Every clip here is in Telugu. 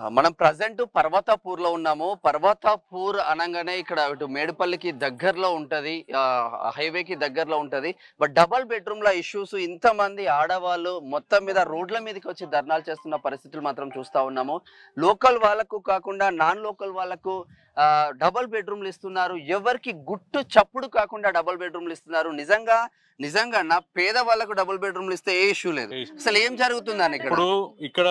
మనం ప్రజెంట్ పర్వతాపూర్ లో ఉన్నాము పర్వతాపూర్ అనగానే ఇక్కడ ఇటు మేడిపల్లికి దగ్గరలో ఉంటది ఆ, హైవేకి దగ్గరలో ఉంటది బట్ డబల్ బెడ్రూమ్ ల ఇష్యూస్ ఇంతమంది ఆడవాళ్ళు మొత్తం మీద రోడ్ల మీదకి వచ్చి ధర్నాలు చేస్తున్న పరిస్థితులు మాత్రం చూస్తా ఉన్నాము లోకల్ వాళ్ళకు కాకుండా నాన్ లోకల్ వాళ్ళకు ఆ, డబల్ బెడ్రూమ్లు ఇస్తున్నారు ఎవరికి గుట్టు చప్పుడు కాకుండా డబల్ బెడ్రూమ్లు ఇస్తున్నారు నిజంగా నిజంగా నా పేద వాళ్ళకు డబుల్ బెడ్రూమ్లు ఇస్తే ఏ ఇష్యూ లేదు ఏ issue. అసలు ఏం జరుగుతుందని ఇక్కడ ఇప్పుడు ఇక్కడ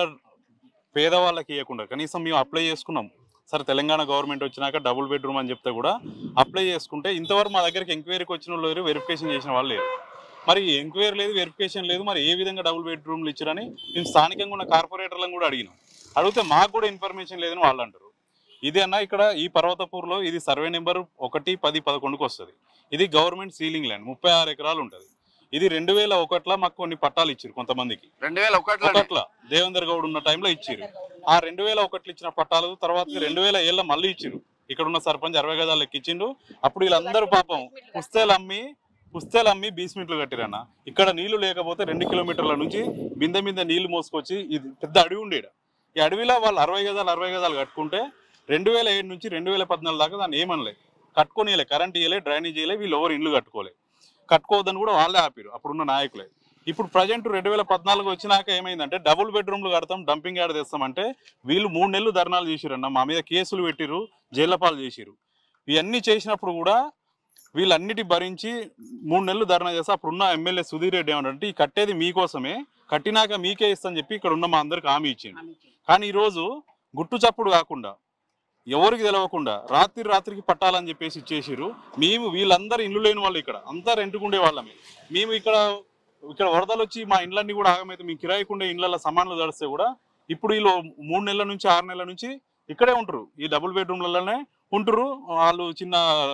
పేదవాళ్ళకి ఇవ్వకుండా కనీసం మేము అప్లై చేసుకున్నాం సరే తెలంగాణ గవర్నమెంట్ వచ్చినాక డబుల్ బెడ్రూమ్ అని చెప్తే కూడా అప్లై చేసుకుంటే ఇంతవరకు మా దగ్గరికి ఎంక్వైరీకి వచ్చిన వాళ్ళు లేరు వెరిఫికేషన్ చేసిన వాళ్ళు లేరు మరి ఎంక్వైరీ లేదు వెరిఫికేషన్ లేదు మరి ఏ విధంగా డబుల్ బెడ్రూమ్లు ఇచ్చారని మేము స్థానికంగా ఉన్న కార్పొరేటర్లను కూడా అడిగినాం అడిగితే మాకు కూడా ఇన్ఫర్మేషన్ లేదని వాళ్ళు అంటారు ఇది అన్న ఇక్కడ ఈ పర్వతపూర్లో ఇది సర్వే నెంబర్ ఒకటి పది పదకొండుకి వస్తుంది ఇది గవర్నమెంట్ సీలింగ్ ల్యాండ్ ముప్పై ఆరు ఎకరాలు ఉంటుంది ఇది రెండు వేల ఒకటిలో మాకు కొన్ని పట్టాలు ఇచ్చారు కొంతమందికి రెండు వేల ఒకటిలో ఒకట్ల దేవేందర్ గౌడ్ ఉన్న టైంలో ఇచ్చిరు ఆ రెండు వేల ఒకట్లు ఇచ్చిన పట్టాలు తర్వాత రెండు వేల ఏళ్ళ మళ్ళీ ఇచ్చిరు ఇక్కడ ఉన్న సర్పంచ్ అరవై గదాలు ఎక్కించిండు అప్పుడు వీళ్ళందరూ పాపం పుస్తేలు అమ్మి పుస్తేలు అమ్మి బీస్మెంట్లు కట్టిరన్న ఇక్కడ నీళ్లు లేకపోతే రెండు కిలోమీటర్ల నుంచి బిందె మీద నీళ్లు మోసుకొచ్చి ఇది పెద్ద అడవి ఉండేడు ఈ అడవిలో వాళ్ళు అరవై గదాలు అరవై గదాలు కట్టుకుంటే రెండు వేల ఏడు నుంచి రెండు వేల పద్నాలుగు దాకా దాన్ని ఏమనలే కట్టుకోనియలే కరెంట్ ఇయ్యలే డ్రైనేజ్ ఇయ్యలే వీళ్ళు ఎవరు ఇల్లు కట్టుకోలే కట్టుకోవద్దని కూడా వాళ్ళే ఆపిరు అప్పుడున్న నాయకులే ఇప్పుడు ప్రజెంట్ రెండు వేల పద్నాలుగు వచ్చినాక ఏమైందంటే డబుల్ బెడ్రూమ్లు కడతాం డంపింగ్ యార్డ్ తెస్తామంటే వీళ్ళు మూడు నెలలు ధర్నాలు చేసిరన్న మా మీద కేసులు పెట్టిరు జైళ్ళ పాలు చేసిరు ఇవన్నీ చేసినప్పుడు కూడా వీళ్ళన్నిటి భరించి మూడు నెలలు ధర్నా చేస్తే అప్పుడున్న ఎమ్మెల్యే సుధీర్ రెడ్డి ఏమంటే ఈ కట్టేది మీకోసమే కట్టినాక మీకే ఇస్తాని చెప్పి ఇక్కడ ఉన్న మా అందరికి హామీ ఇచ్చింది కానీ ఈరోజు గుట్టు చప్పుడు కాకుండా ఎవరికి తెలవకుండా రాత్రి రాత్రికి పట్టాలని చెప్పేసి ఇచ్చేసిరు మేము వీళ్ళందరూ ఇల్లు లేని వాళ్ళు ఇక్కడ అంతా రెంట్కుండే వాళ్ళమే మేము ఇక్కడ ఇక్కడ వరదలు వచ్చి మా ఇండ్లన్నీ కూడా ఆగమైతే మేము కిరాయికుండే ఇండ్ల సమాన్లు తడిస్తే కూడా ఇప్పుడు వీళ్ళు మూడు నెలల నుంచి ఆరు నెలల నుంచి ఇక్కడే ఉంటారు ఈ డబుల్ బెడ్రూమ్లలోనే ఉంటారు వాళ్ళు చిన్న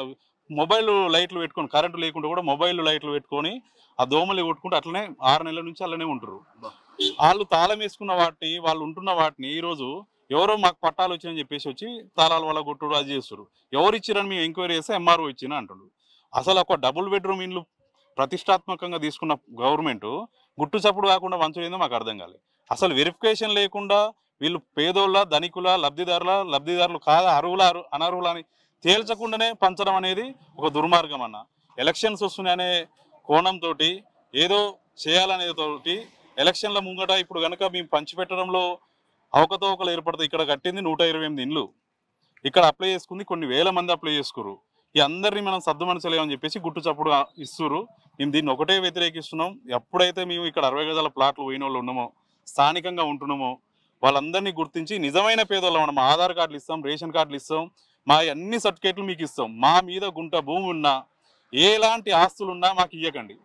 మొబైల్ లైట్లు పెట్టుకొని కరెంటు లేకుండా కూడా మొబైల్ లైట్లు పెట్టుకొని ఆ దోమలు కొట్టుకుంటూ అట్లనే ఆరు నెలల నుంచి అలానే ఉంటారు వాళ్ళు తాళం వేసుకున్న వాటిని వాళ్ళు ఉంటున్న వాటిని ఈ రోజు ఎవరో మాకు పట్టాలు వచ్చాయని చెప్పేసి వచ్చి తాళాల వల్ల కొట్టుడు అది చేస్తారు ఎవరు ఇచ్చారని మేము ఎంక్వైరీ చేస్తే ఎంఆర్ఓ ఇచ్చిన అంటాడు అసలు ఒక డబుల్ బెడ్రూమ్ ఇండ్లు ప్రతిష్టాత్మకంగా తీసుకున్న గవర్నమెంట్ గుట్టు చప్పుడు కాకుండా వంచడేందో మాకు అర్థం కాలేదు అసలు వెరిఫికేషన్ లేకుండా వీళ్ళు పేదోళ్ళ ధనికుల లబ్ధిదారుల లబ్ధిదారులు కాదా అర్హుల అర్హు- అనర్హుల అని తేల్చకుండానే పంచడం అనేది ఒక దుర్మార్గం అన్న ఎలక్షన్స్ వస్తున్నాయనే కోణంతో ఏదో చేయాలనే తోటి ఎలక్షన్ల ముంగట ఇప్పుడు కనుక మేము పంచిపెట్టడంలో అవకతవకలు ఏర్పడతాయి ఇక్కడ కట్టింది నూట ఇరవై ఎనిమిది ఇండ్లు ఇక్కడ అప్లై చేసుకుంది కొన్ని వేల మంది అప్లై చేసుకురు ఈ అందరినీ మనం సర్దు మనసలేమని చెప్పేసి గుట్టు చప్పుడు ఇస్తురు మేము దీన్ని ఒకటే వ్యతిరేకిస్తున్నాం ఎప్పుడైతే మేము ఇక్కడ అరవై గజాల ప్లాట్లు పోయిన వాళ్ళు ఉన్నామో స్థానికంగా ఉంటున్నామో వాళ్ళందరినీ గుర్తించి నిజమైన పేదోళ్ళం మనం ఆధార్ కార్డులు ఇస్తాం రేషన్ కార్డులు ఇస్తాం మా అన్ని సర్టిఫికేట్లు మీకు ఇస్తాం మా మీద గుంట భూమి ఉన్నా ఎలాంటి ఆస్తులు ఉన్నా మాకు ఇవ్వకండి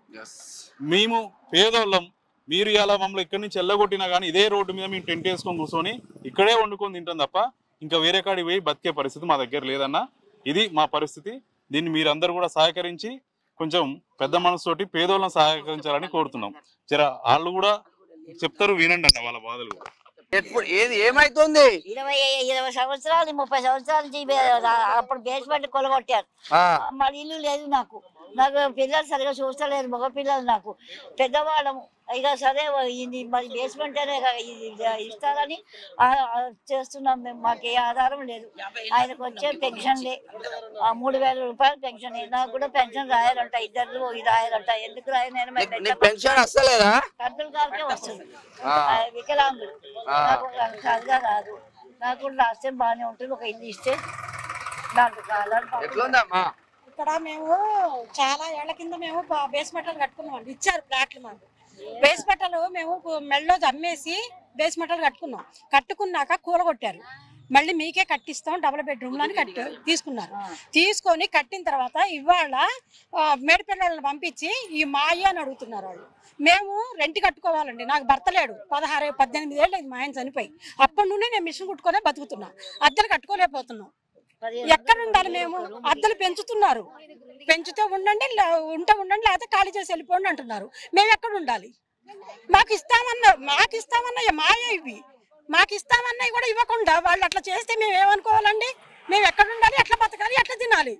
మేము పేదోళ్ళం మీరు ఇలా మమ్మల్ని ఇక్కడి నుంచి వెళ్ళగొట్టినా కానీ ఇదే రోడ్డు మీద మేము టెంట్ వేసుకొని కూర్చొని ఇక్కడే వండుకొని తింటాం తప్ప ఇంకా వేరే కాడికి పోయి బతికే పరిస్థితి మా దగ్గర లేదన్న ఇది మా పరిస్థితి దీన్ని మీరందరూ కూడా సహకరించి కొంచెం పెద్ద మనసుతోటి పేదోళ్ళని సహకరించాలని కోరుతున్నాం జర వాళ్ళు కూడా చెప్తారు వినండి అన్న వాళ్ళ బాధలు కూడా ఎప్పుడు ఏది ఏమైతుంది ఇరవై ఇరవై సంవత్సరాలు ముప్పై సంవత్సరాల నుంచి బే- అప్పుడు బేస్మెంట్ కొలగొట్టారు ఆ, మరి ఇల్లు లేదు నాకు నాకు పిల్లలు సరిగా చూస్తలేరు మగ పిల్లలు నాకు పెద్దవాళ్ళము ఇక సరే ఇది మరి బేస్మెంట్ అనే కదా ఇది ఇస్తారని ఆ, ఆ, చేస్తున్నాం మేము మాకు ఏ ఆధారం లేదు ఆయనకు వచ్చే పెన్షన్లే ఆ, మూడు వేల రూపాయలు పెన్షన్ నాకు కూడా పెన్షన్ రాయాలంట ఇద్దరు ఇది రాయాలంట ఎందుకు రాయను నేను మరి నీకు- నీకు పెన్షన్ వస్తలేదా కంతులు గారికే వస్తుంది ఆ. ఆ, వికలాంగులు ఆ. నాకు సరిగా రాదు నాకు కూడా రాస్తే బాగానే ఉంటుంది ఒక ఇల్లు ఇస్తే దాంట్లో కావాలని ఎట్లుందమ్మా ఇక్కడ మేము చాలా ఏళ్ల కింద మేము బేస్మెంట్లు కట్టుకున్నాం ఇచ్చారు ప్లాట్లు మాకు బేస్మెంటలు మేము మెళ్ళలో అమ్మేసి బేస్మెంటలు కట్టుకున్నాం కట్టుకున్నాక కూలగొట్టారు మళ్ళీ మీకే కట్టిస్తాం డబుల్ బెడ్రూమ్లు అని కట్టి తీసుకున్నారు తీసుకొని కట్టిన తర్వాత ఇవాళ ఆ, మేడిపిల్లలను పంపించి ఈ మాయ అని అడుగుతున్నారు వాళ్ళు మేము రెంట్ కట్టుకోవాలండి నాకు భర్త లేడు పదహారు పద్దెనిమిది ఏళ్ళు అయింది మా ఆయన చనిపోయి అప్పటి నుండి నేను మిషన్ కుట్టుకునే బతుకుతున్నా అద్దెలు కట్టుకోలేకపోతున్నాం ఎక్కడ ఉండాలి మేము అద్దెలు పెంచుతున్నారు పెంచుతూ ఉండండి లే- ఉంటే ఉండండి లేకపోతే ఖాళీ చేసి వెళ్ళిపోండి అంటున్నారు మేము ఎక్కడ ఉండాలి మాకు ఇస్తామన్న మాకు ఇస్తామన్న మాయ ఇవి మాకు ఇస్తామన్నవి కూడా ఇవ్వకుండా వాళ్ళు అట్లా చేస్తే మేము ఏమనుకోవాలండి మేము ఎక్కడ ఉండాలి ఎట్లా బతకాలి ఎట్లా తినాలి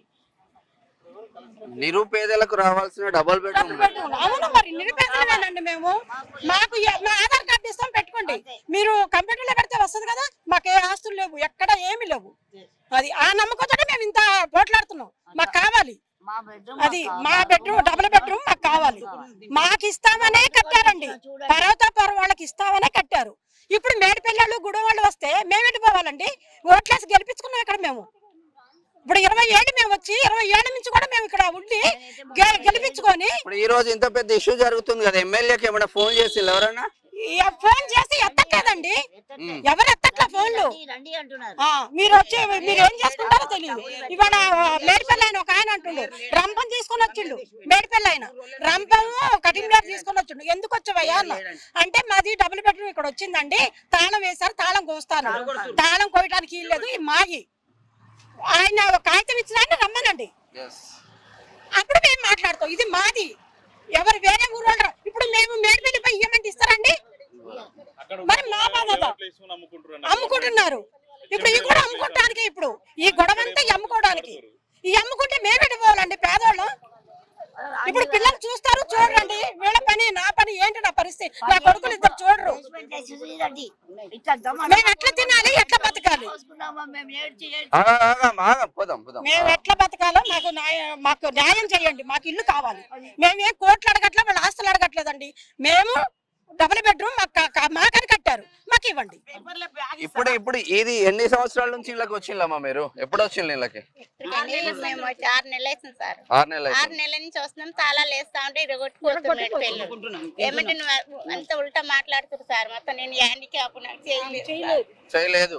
నిరుపేదలకు రావాల్సిన డబుల్ బెడ్రూమ్ అవును మరి నిరుపేదలమేనండి మేము మాకు ఎ- మా ఆధార్ కార్డు ఇస్తాం పెట్టుకోండి మీరు కంప్యూటర్లో పెడితే వస్తుంది కదా మాకు ఏ ఆస్తులు లేవు ఎక్కడ ఏమి లేవు అది ఆ నమ్మకంతో మేము ఇంత పోట్లాడుతున్నాం మాకు కావాలి మా బెడ్రూమ్ అది మా బెడ్రూమ్ డబుల్ బెడ్రూమ్ మాకు కావాలి మాకు ఇస్తామనే కట్టారండి పర్వతాపురం వాళ్ళకి ఇస్తామనే కట్టారు ఇప్పుడు మేడిపిల్లలు గుడి వాళ్ళు వస్తే మేమేటి పోవాలండి ఓట్లేసి గెలిపించుకున్నాం ఇక్కడ మేము ఇప్పుడు ఇరవై ఏళ్ళు మేము వచ్చి ఇరవై ఏళ్ళ నుంచి కూడా మేము ఇక్కడ ఉండి గె- గెలిపించుకొని ఇప్పుడు ఈ రోజు ఇంత పెద్ద ఇష్యూ జరుగుతుంది కదా ఎమ్మెల్యేకి ఏమైనా ఫోన్ చేసి ఎవరన్నా ఈ ఫోన్ చేసి ఎత్తట్లేదండి ఉమ్. ఎవరు ఎత్తట్లే ఫోన్లు రండి అంటున్నారు ఆ, మీరు వచ్చి మీరు ఏం చేసుకుంటారో తెలియదు ఇవాళ మేడిపల్లి ఆయన ఒక ఆయన అంటుండు రంపం తీసుకొని వచ్చిండు మేడిపల్లి ఆయన రంపము కటింగ్లార్ తీసుకొని వచ్చిండు ఎందుకు వచ్చావయ్యా అన్న అంటే మాది డబుల్ బెడ్రూమ్ ఇక్కడ వచ్చిందండి తాళం వేశారు తాళం కోస్తాను తాళం కోయడానికి లేదు ఈ మాగి ఆయన ఒక కాగితం ఇచ్చిన ఆయన రమ్మనండి అప్పుడు మేము మాట్లాడతాం ఇది మాది ఎవరు వేరే ఊరు వాళ్ళు రా- ఇప్పుడు మేము మేడిపల్లి పోయి ఇవ్వమంటే ఇస్తారండి అక్కడ మరి మా బాధ ప్లేస్ అమ్ముకుంటున్నారు అమ్ముకుంటున్నారు ఇప్పుడు ఇవి కూడా అమ్ముకోవడానికి ఇప్పుడు ఈ గొడవ అంతా ఈ అమ్ముకోవడానికి ఈ అమ్ముకుంటే మేమెటు పోవాలండి పేదోళ్ళం ఇప్పుడు పిల్లలు చూస్తారు చూడండి వీళ్ళ పని నా పని ఏంటి నా పరిస్థితి నా కొడుకులు ఇద్దరు చూడరు బేస్మెంట్ వేసి చూడండి. ఇట్లా దమ్మ మేము ఎట్లా తినాలి ఎట్లా బతకాలి పోసుకున్నామా మేము ఏడ్చి ఏడ్చి ఆగం, ఆగం, ఆగం. పోదాం పోదాం మేము ఎట్లా బతకాలో మాకు న్యాయం మాకు న్యాయం చేయండి మాకు ఇల్లు కావాలి మేమేం కోట్లు అడగట్లే వాళ్ళు ఆస్తులు అడగట్లేదండి మేము డబుల్ బెడ్రూమ్ మాకు కా- కా- మాకని కట్టారు మాకు ఇవ్వండి ఇప్పుడు ఇప్పుడు ఇది ఎన్ని సంవత్సరాల నుంచి ఇళ్ళకి వచ్చిందమ్మా మీరు ఎప్పుడు వచ్చింది ఇళ్ళకి కానీ మేము వచ్చి ఆరు నెలలు అవుతుంది సార్ ఆరు నెలలు ఆరు అవుతుంది. నెలల నుంచి వస్తున్నాం తాళాలు వేస్తా ఉంటే ఇరగొట్టుకోతున్నాడు పెళ్ళి ఏమంటే నువ్వు అంత ఉల్టా మాట్లాడుతున్నారు సార్ మొత్తం నేను హ్యాండిక్యాప్ నాకు చేయలేదు చేయలేదు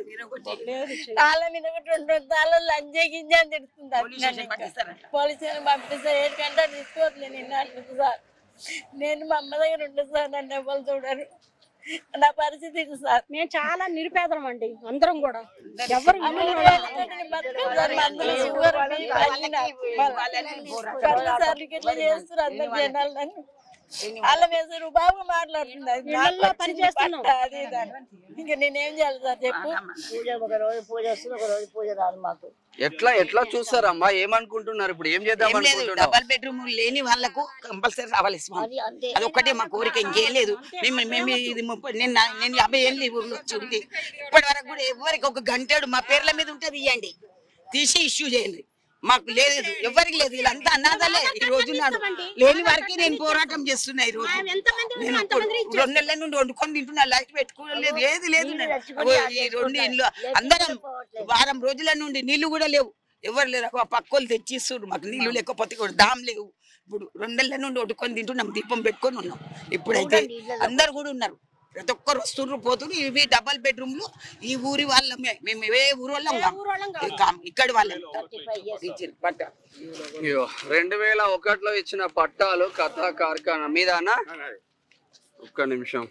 తాళ మీద ఒకటి రెండు తాళాలు లంజే గింజ అని తిడుతుంది పోలీసులు పంపిస్తారు ఏంటంటే తీసుకోవట్లేదు నిన్న అంటుంది సార్ నేను మా అమ్మ దగ్గర ఉంటుంది సార్ నన్ను ఎవరు చూడరు నా పరిస్థితి ఇది సార్ మేము చాలా నిరుపేదలం అండి అందరం కూడా ఎవరు అన్ని వేలతోటి నేను బతకను సార్. మా అందరూ షుగర్, బీపీ అన్ని నాకు. కళ్ళు సార్లు ఇట్లా చేస్తారు అందరు జనాలు నన్ను వాళ్ళ మీద బాబు మాట్లాడుతున్నారు ఇళ్ళల్లో పని చేస్తున్నాం. అది ఇది అని. ఇంకా నేనేం చేయాలి సార్ చెప్పు పూజ ఒక రోజు పూజ వస్తుంది ఒక రోజు పూజ రాదు మాకు ఎట్లా ఎట్లా చూస్తారమ్మా ఏమనుకుంటున్నారు ఇప్పుడు ఏం చేద్దాం ఏం లేదు అనుకుంటున్నావు డబల్ బెడ్రూమ్ లేని వాళ్ళకు కంపల్సరీ రావాలి స్వామి అది అంతే అది ఒక్కటే మా కోరిక ఇంకేం లేదు మేము మేము ఇది ముప్పై నేను నా- నేను యాభై ఏళ్ళు ఈ ఊర్లో వచ్చి ఉంది ఇప్పటి వరకు కూడా ఎవరికి ఒక గంటేడు మా పేర్ల మీద ఉంటే ఇవ్వండి తీసి ఇష్యూ చేయండి మాకు లేదు ఎవరికి లేదు వీళ్ళంతా అనాథలే ఈ రోజు నాడు లేని వారికి నేను పోరాటం చేస్తున్నా ఈ రోజు నేను ఇప్పుడు రెండు నెలల నుండి వండుకొని తింటున్నా లైట్ పెట్టుకోలేదు ఏది లేదు ఓ, ఈ రెండు ఇల్లు అందరం వారం రోజుల నుండి నీళ్లు కూడా లేవు ఎవరు లేరు ఆ పక్కోళ్ళు తెచ్చిస్తున్నారు మాకు నీళ్లు లేకపోతే కూడా దాం లేవు ఇప్పుడు రెండు నెలల నుండి వండుకొని తింటున్నాం దీపం పెట్టుకొని ఉన్నాం ఇప్పుడైతే అందరు కూడా ఉన్నారు ప్రతి ఒక్కరు వస్తున్నారు పోతున్నారు ఇవి డబల్ బెడ్రూమ్లు ఈ ఊరి వాళ్ళమే మేము ఏ ఊరు వాళ్ళం కాం. కాం. ఇక్కడి వాళ్ళం ఇచ్చిన పట్ట అయ్యో రెండు వేల ఒకటిలో ఇచ్చిన పట్టాలు కథా కార్ఖానా మీదానా ఒక్క నిమిషం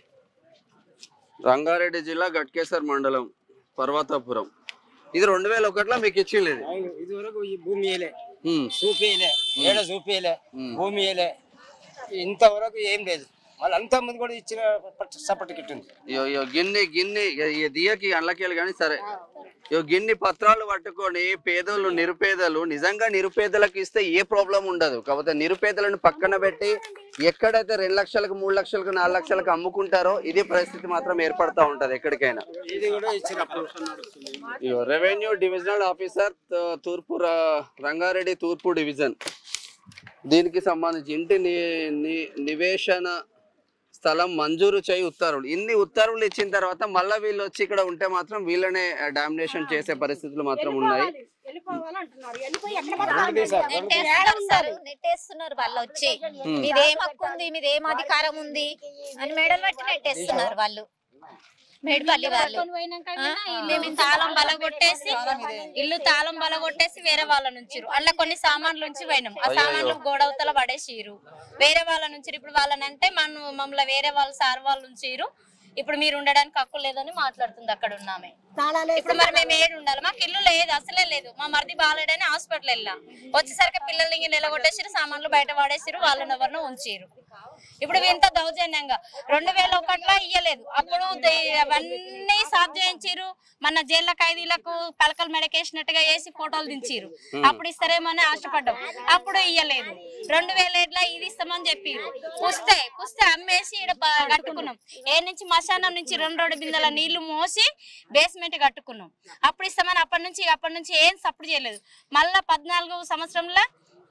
రంగారెడ్డి జిల్లా గట్కేసర్ మండలం పర్వతాపురం ఇది రెండు వేల ఒకటిలో మీకు ఇచ్చింది ఇది అవును ఇదివరకు ఈ భూమి వేయలే ఉమ్, చూపేయలే ఏడ చూపేయలే ఉమ్. భూమి వేయలే ఇంతవరకు ఏం లేదు వాళ్ళు అంత మంది కూడా ఇచ్చిన సర్టిఫికెట్ ఉంది ఇయ్యో ఇయ్యో గిన్ని గిన్ని ఈ దియకి అండ్లకేలు కానీ సరే ఇయ్యో గిన్ని పత్రాలు పట్టుకొని పేదోళ్ళు నిరుపేదలు నిజంగా నిరుపేదలకు ఇస్తే ఏ ప్రాబ్లం ఉండదు కాకపోతే నిరుపేదలను పక్కన పెట్టి ఎక్కడైతే రెండు లక్షలకు మూడు లక్షలకు నాలుగు లక్షలకు అమ్ముకుంటారో ఇదే పరిస్థితి మాత్రం ఏర్పడతా ఉంటది ఎక్కడికైనా ఇది కూడా ఇచ్చినప్పుడు ఇయ్యో రెవెన్యూ డివిజనల్ ఆఫీసర్ త- తూర్పు ర- రంగారెడ్డి తూర్పు డివిజన్ దీనికి సంబంధించి ఇంటి ని- ని- నివేశన స్థలం మంజూరు చేయి ఉత్తర్వులు ఇన్ని ఉత్తర్వులు ఇచ్చిన తర్వాత మళ్ళీ వీళ్ళు వచ్చి ఇక్కడ ఉంటే మాత్రం వీళ్ళనే డామినేషన్ చేసే పరిస్థితులు మాత్రం ఉన్నాయి వెళ్ళిపోవాలంటున్నారు వెళ్ళిపోయి ఎక్కడ రెండు సార్ నెట్టేస్తున్నారు సార్ నెట్టేస్తున్నారు వాళ్ళు వచ్చి మీదేం హక్కు ఉంది మీదేం అధికారం ఉంది అని మెడలు పట్టి నెట్టేస్తున్నారు వాళ్ళు మేడిపల్లి వాళ్ళు ఆ, మేము తాళం బలగొట్టేసి ఇల్లు తాళం బలగొట్టేసి వేరే వాళ్ళ నుంచి అట్లా కొన్ని సామాన్లు నుంచి పోయినాం ఆ సామాన్లు గోడవతల పడేసిరు వేరే వాళ్ళ నుంచి ఇప్పుడు వాళ్ళనంటే మన మమ్మల్ని వేరే వాళ్ళ సార్ వాళ్ళు ఉంచిరు ఇప్పుడు మీరు ఉండడానికి హక్కు లేదని మాట్లాడుతుంది అక్కడ ఉన్నామే ఇప్పుడు మరి మేము ఏడు ఉండాలి మాకు ఇల్లు లేదు అసలే లేదు మా మరిది బాలేడని హాస్పిటల్ వెళ్ళాం వచ్చేసరికి పిల్లల్ని నిలగొట్టేసిరు సామాన్లు బయట పడేసిరు వాళ్ళని ఎవరినో ఉంచిరు ఇప్పుడు ఇంత దౌర్జన్యంగా రెండు వేల ఒకటిలో ఇయ్యలేదు అప్పుడు దే- అవన్నీ సాఫ్ చేయించారు మన జైళ్ళ ఖైదీలకు పలకలు మెడకేసినట్టుగా వేసి ఫోటోలు దించారు అప్పుడు ఇస్తారేమో అని ఆశపడ్డాం అప్పుడు ఇయ్యలేదు రెండు వేల ఏడులో ఇది ఇస్తామని చెప్పారు పుస్తే పుస్తే అమ్మేసి ఈడ బ- కట్టుకున్నాం ఏ నుంచి మశానం నుంచి రెండు రెండు బిందెల నీళ్లు మోసి బేస్మెంట్ కట్టుకున్నాం అప్పుడు ఇస్తామని అప్పటి నుంచి అప్పటి నుంచి ఏం సపోర్ట్ చేయలేదు మళ్ళా పద్నాలుగు సంవత్సరంలో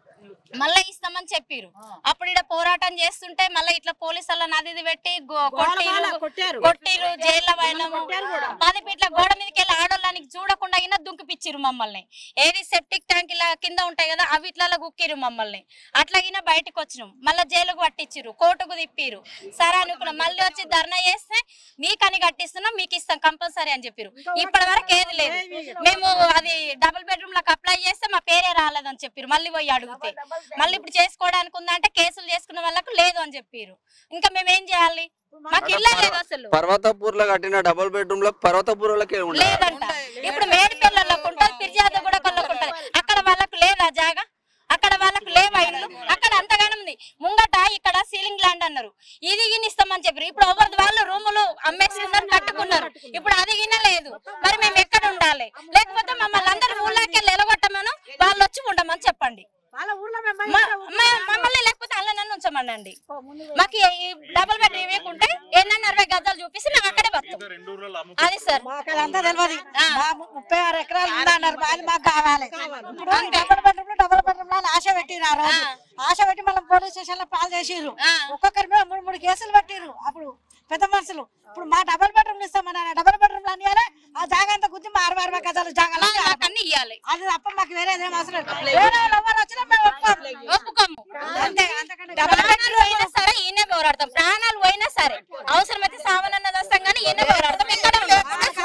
మళ్ళా ఇస్తామని చెప్పారు అప్పుడు ఇక్కడ పోరాటం చేస్తుంటే మళ్ళీ ఇట్లా పోలీసు వాళ్ళని అది ఇది పెట్టి గో- కొట్టిరు కొట్టారు. కొట్టిరు జైల్లో పోయినాము పది ఫీట్ల గోడ మీదకి వెళ్ళి ఆడోళ్ళనికి చూడకుండా గిన దుంకిపిచ్చిరు మమ్మల్ని ఏది సెప్టిక్ ట్యాంక్ ఇలా కింద ఉంటాయి కదా అవి ఇట్లా గుక్కిరు మమ్మల్ని అట్లాగిన బయటకు వచ్చినాం మళ్ళీ జైలుకు పట్టించిరు కోర్టుకు తిప్పిరు సరే అనుకున్నాం మళ్ళీ వచ్చి ధర్నా చేస్తే మీకని కట్టిస్తున్నాం మీకు ఇస్తాం కంపల్సరీ అని చెప్పారు ఇప్పటి వరకు ఏది లేదు మేము అది డబుల్ బెడ్రూమ్ లకు అప్లై చేస్తే మా పేరే రాలేదని చెప్పారు మళ్ళీ పోయి అడిగితే మళ్ళీ ఇప్పుడు చేసుకోవడానికి ఉందంటే కేసులు చేసుకున్న వాళ్ళకు లేదు అని చెప్పారు ఇంకా మేము ఏం చేయాలి మాకు ఇల్లే లేదు అసలు పర్వతపూర్ లో కట్టిన డబుల్ బెడ్రూమ్ లో పర్వతపూర్ వాళ్ళకే ఉండదు లేదంట ఇప్పుడు మేడిపిల్లలకు ఉంటుంది ఫిర్యాదు కూడా కొల్లకు ఉంటుంది అక్కడ వాళ్ళకు లేదా జాగా అక్కడ వాళ్ళకు లేవా ఇల్లు అక్కడ అంతగానం ఉంది ముంగట ఇక్కడ సీలింగ్ ల్యాండ్ అన్నారు ఇది గిన్న ఇస్తామని చెప్పారు ఇప్పుడు ఎవరిది వాళ్ళు రూములు అమ్మేసుకున్నారు కట్టుకున్నారు ఇప్పుడు అది గిన్న లేదు మరి మేము ఎక్కడ ఉండాలి లేకపోతే మమ్మల్ని అందరు ఊళ్ళోకి వెళ్ళి ఎలగొట్టమను వాళ్ళు వచ్చి ఉండమని చెప్పండి వాళ్ళ ఊర్లో మేము మ- మ- మమ్మల్ని లేకపోతే అల్ల నన్ను ఉంచమనండి మాకు ఈ డబుల్ బెడ్ ఇవ్వకుంటే ఎన్నన్న అరవై గజాలు చూపిస్తే మేము అక్కడే బతాం రెండు ఊర్లలో అమ్ము అది సార్ మాకు అదంతా తెలియదు మా ము- ముప్పై ఆరు ఎకరాలు ఉందన్నారు అది మాకు కావాలి ఇప్పుడు ఈ డబుల్ బెడ్రూమ్ లో డబుల్ బెడ్రూమ్ లో ఆశ పెట్టిరు ఆ రోజు ఆశ పెట్టి మళ్ళీ పోలీస్ స్టేషన్ లో పాలు చేసిర్రు ఆ. ఒక్కొక్కరి మీద మూడు మూడు కేసులు పెట్టిర్రు అప్పుడు పెద్ద మనుషులు ఇప్పుడు మా డబుల్ బెడ్రూమ్ ఇస్తామన్నారు డబుల్ బెడ్రూమ్ లో అనియాలి ఆ జాగా అంతా గుద్ది మా అరవై అరవై గజాలు జాగా మా- మాకు అన్ని ఇవ్వాలి అది తప్ప మాకు వేరేదేం అవసరం లేదు వేరే వాళ్ళు ఎవరు వచ్చినా మేము ఒప్పుకోము. ఒప్పుకోము అంతే అంతకంటే ప్రాణాలు పోయినా సరే ఈయనే పోరాడతాం ప్రాణాలు పోయినా సరే అవసరమైతే సావనన్నది వస్తాం కానీ ఈయనే పోరాడతాం ఎక్కడ ఉండం.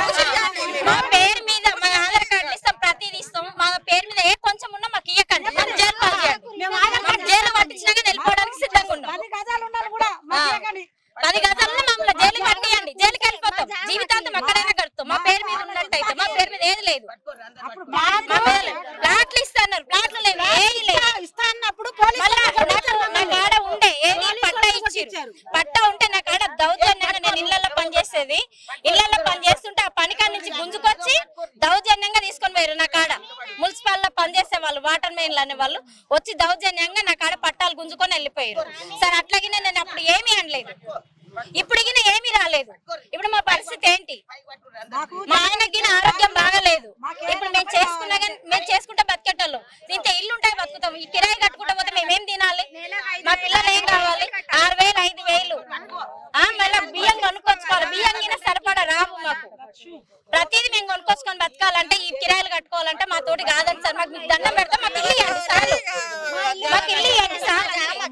మా పేరు మీద మా ఆధార్ కార్డు ఇస్తాం ప్రతిదీ ఇస్తాం మా పేరు మీద ఏ కొంచెం ఉన్నా మాకు ఇయ్యకండి మాకు జైలు పంపించండి మాకు జైలు పట్టించినా కానీ వెళ్ళిపోవడానికి సిద్ధంగా ఉన్నాం పది గజాలు ఉండాలి కూడా మాకు ఇవ్వకండి. పది గజాలను మమ్మల్ని జైలుకి పంపించండి జైలుకి వెళ్ళిపోతాం జీవితాంతం ఎక్కడైనా గడుతాం మా పేరు మీద ఉన్నట్టయితే మా పేరు మీద ఏది లేదు మా పేరు- ప్లాట్లు ఇస్తున్నారు ప్లాట్లు లేవు ఏది లేదు ఇస్తా అన్నప్పుడు పోలీసు మళ్ళా నాకు నా కాడ ఉండే ఏది పట్టా ఇచ్చారు పట్టా ఉంటే నా కాడ దౌర్జన్యంగా నేను ఇళ్లలో పనిచేసేది ఇళ్లలో పని చేస్తుంటే ఆ పని కాడ నుంచి గుంజుకొచ్చి దౌర్జన్యంగా తీసుకొని పోయారు నా కాడ మున్సిపల్ లో పనిచేసే వాళ్ళు వాటర్ మెయిన్లు అనే వాళ్ళు వచ్చి దౌర్జన్యంగా నా కాడ పట్టాలు గుంజుకొని వెళ్ళిపోయారు సరే అట్లాగే నేను అప్పుడు ఏమీ అనలేదు ఇప్పుడు గిన ఏమీ రాలేదు ఇప్పుడు మా పరిస్థితి ఏంటి మా ఆయనకి గిన ఆరోగ్యం బాగలేదు ఇప్పుడు మేము చేసుకున్నా కానీ మేము చేసుకుంటే బతికేటోళ్ళం ఇంత ఇల్లు ఉంటాయి బతుకుతాం ఈ కిరాయి కట్టుకుంటే పోతే మేము ఏం తినాలి మా పిల్లలు ఏం కావాలి ఆరు వేలు ఐదు వేలు ఆ మళ్ళీ బియ్యం కొనుక్కొచ్చుకోవాలి బియ్యం గిన సరిపడా రావు మాకు ప్రతిదీ మేము కొనుక్కొచ్చుకొని బతకాలంటే ఈ కిరాయిలు కట్టుకోవాలంటే మా తోటి కాదండి సార్ మాకు మీకు దండం పెడితే మాకు ఇల్లు ఇవ్వండి సార్ మాకు ఇల్లు ఇవ్వండి సార్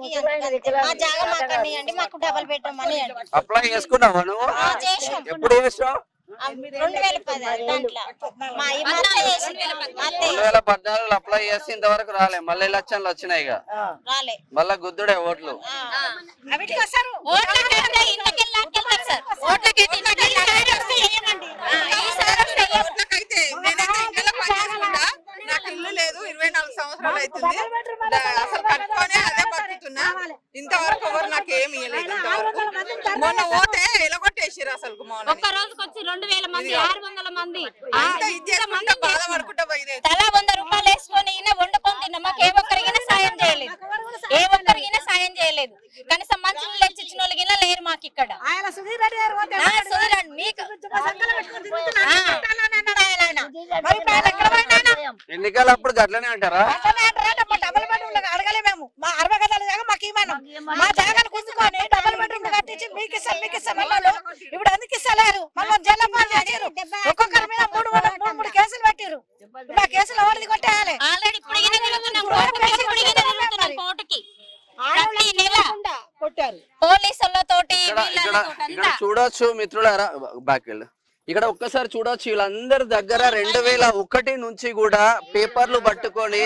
మా జాగా మాకు అనియండి మాకు డబల్ బెడ్రూమ్ అని అప్లై చేసుకున్నావా నువ్వు చేసాం. ఎప్పుడు చేసావు రెండు వేల పది దాంట్లో మా ఈ మా అత్త చేసింది అత్తే రెండు వేల పద్నాలుగులో అప్లై చేసి ఇంతవరకు రాలే మళ్ళీ ఎలక్షన్లు వచ్చినాయి ఇక రాలే మళ్ళా గుద్దుడే ఓట్లు అవిటికి వస్తారు ఓట్లకైతే ఇంతకెళ్ళి లాక్కెళ్తారు సార్ ఓట్లకైతే ఇంతకెళ్ళి లాక్కెళ్తారు. ఆ, ఈసారి వస్తే ఏ- నాకైతే నేనైతే ఇంట్లో పని చేసుకుంటా నాకు ఇల్లు లేదు ఇరవై నాలుగు సంవత్సరాలు అవుతుంది దా- అసలు కట్టుకొని అదే బతుకుతున్నా ఇంతవరకు ఎవరు నాకు ఏమి ఇవ్వలేదు ఇంతవరకు మొన్న పోతే ఎలగొట్టేసిరు అసలు మొన్న ఒక్క రోజుకి వచ్చి రెండు వేల మంది ఆరు వందల మంది ఆ, అంత ఇది చేసుకుంటా బాధపడుకుంటా పోయేది తలా వంద రూపాయలు వేసుకొని ఈయన వండుకొని తిన్నాం మాకు ఏ ఒక్కరికైనా సాయం చేయలేదు ఏ ఒక్కరికైనా సాయం చేయలేదు కనీసం మంచి తెచ్చి ఇచ్చిన వాళ్ళకి లేరు మాకు ఇక్కడ ఆయన సుధీర్ రెడ్డి గారు పోతే ఆ, చూడండి మీకు సంకలం పెట్టుకొని తిరుగుతున్నాడు. ఆ. పెట్టాలని అన్నాడు ఆయన. మరి ఇప్పుడు ఆయన ఎక్కడ పోయినా ఎన్నికలు అప్పుడు గట్లనే అంటారా అట్లనే అంటారంటే మా డబుల్ బెడ్రూమ్ లో అడగలే మేము మా అరవై గదాల జాగా మాకు ఇవ్వను మా జాగాను గుంజుకొని డబుల్ బెడ్రూమ్ లో కట్టించి మీకు ఇస్తాం మీకు ఇస్తాం అన్నారు ఇప్పుడు ఎందుకు ఇస్తలేరు మళ్ళీ జైల్లో పాలు చేసారు ఒక్కొక్కరి మీద మూడు మూడు మూడు మూడు కేసులు పెట్టారు ఇప్పుడు ఆ కేసులు ఎవరిది కొట్టేయాలి ఆల్రెడీ ఇప్పుడు ఈయన తిరుగుతున్నాం కోర్టు మీద ఇప్పుడు ఈయన తిరుగుతున్నాం కోర్టుకి ప్రతి నెల కొట్టారు పోలీసులతోటి ఇక్కడ ఇక్కడ వీళ్ళతోటి ఇక్కడ అంతా చూడొచ్చు మిత్రులారా బ్యాక్ వెళ్ళు ఇక్కడ ఒక్కసారి చూడొచ్చు వీళ్ళందరి దగ్గర రెండు వేల ఒకటి నుంచి కూడా పేపర్లు పట్టుకొని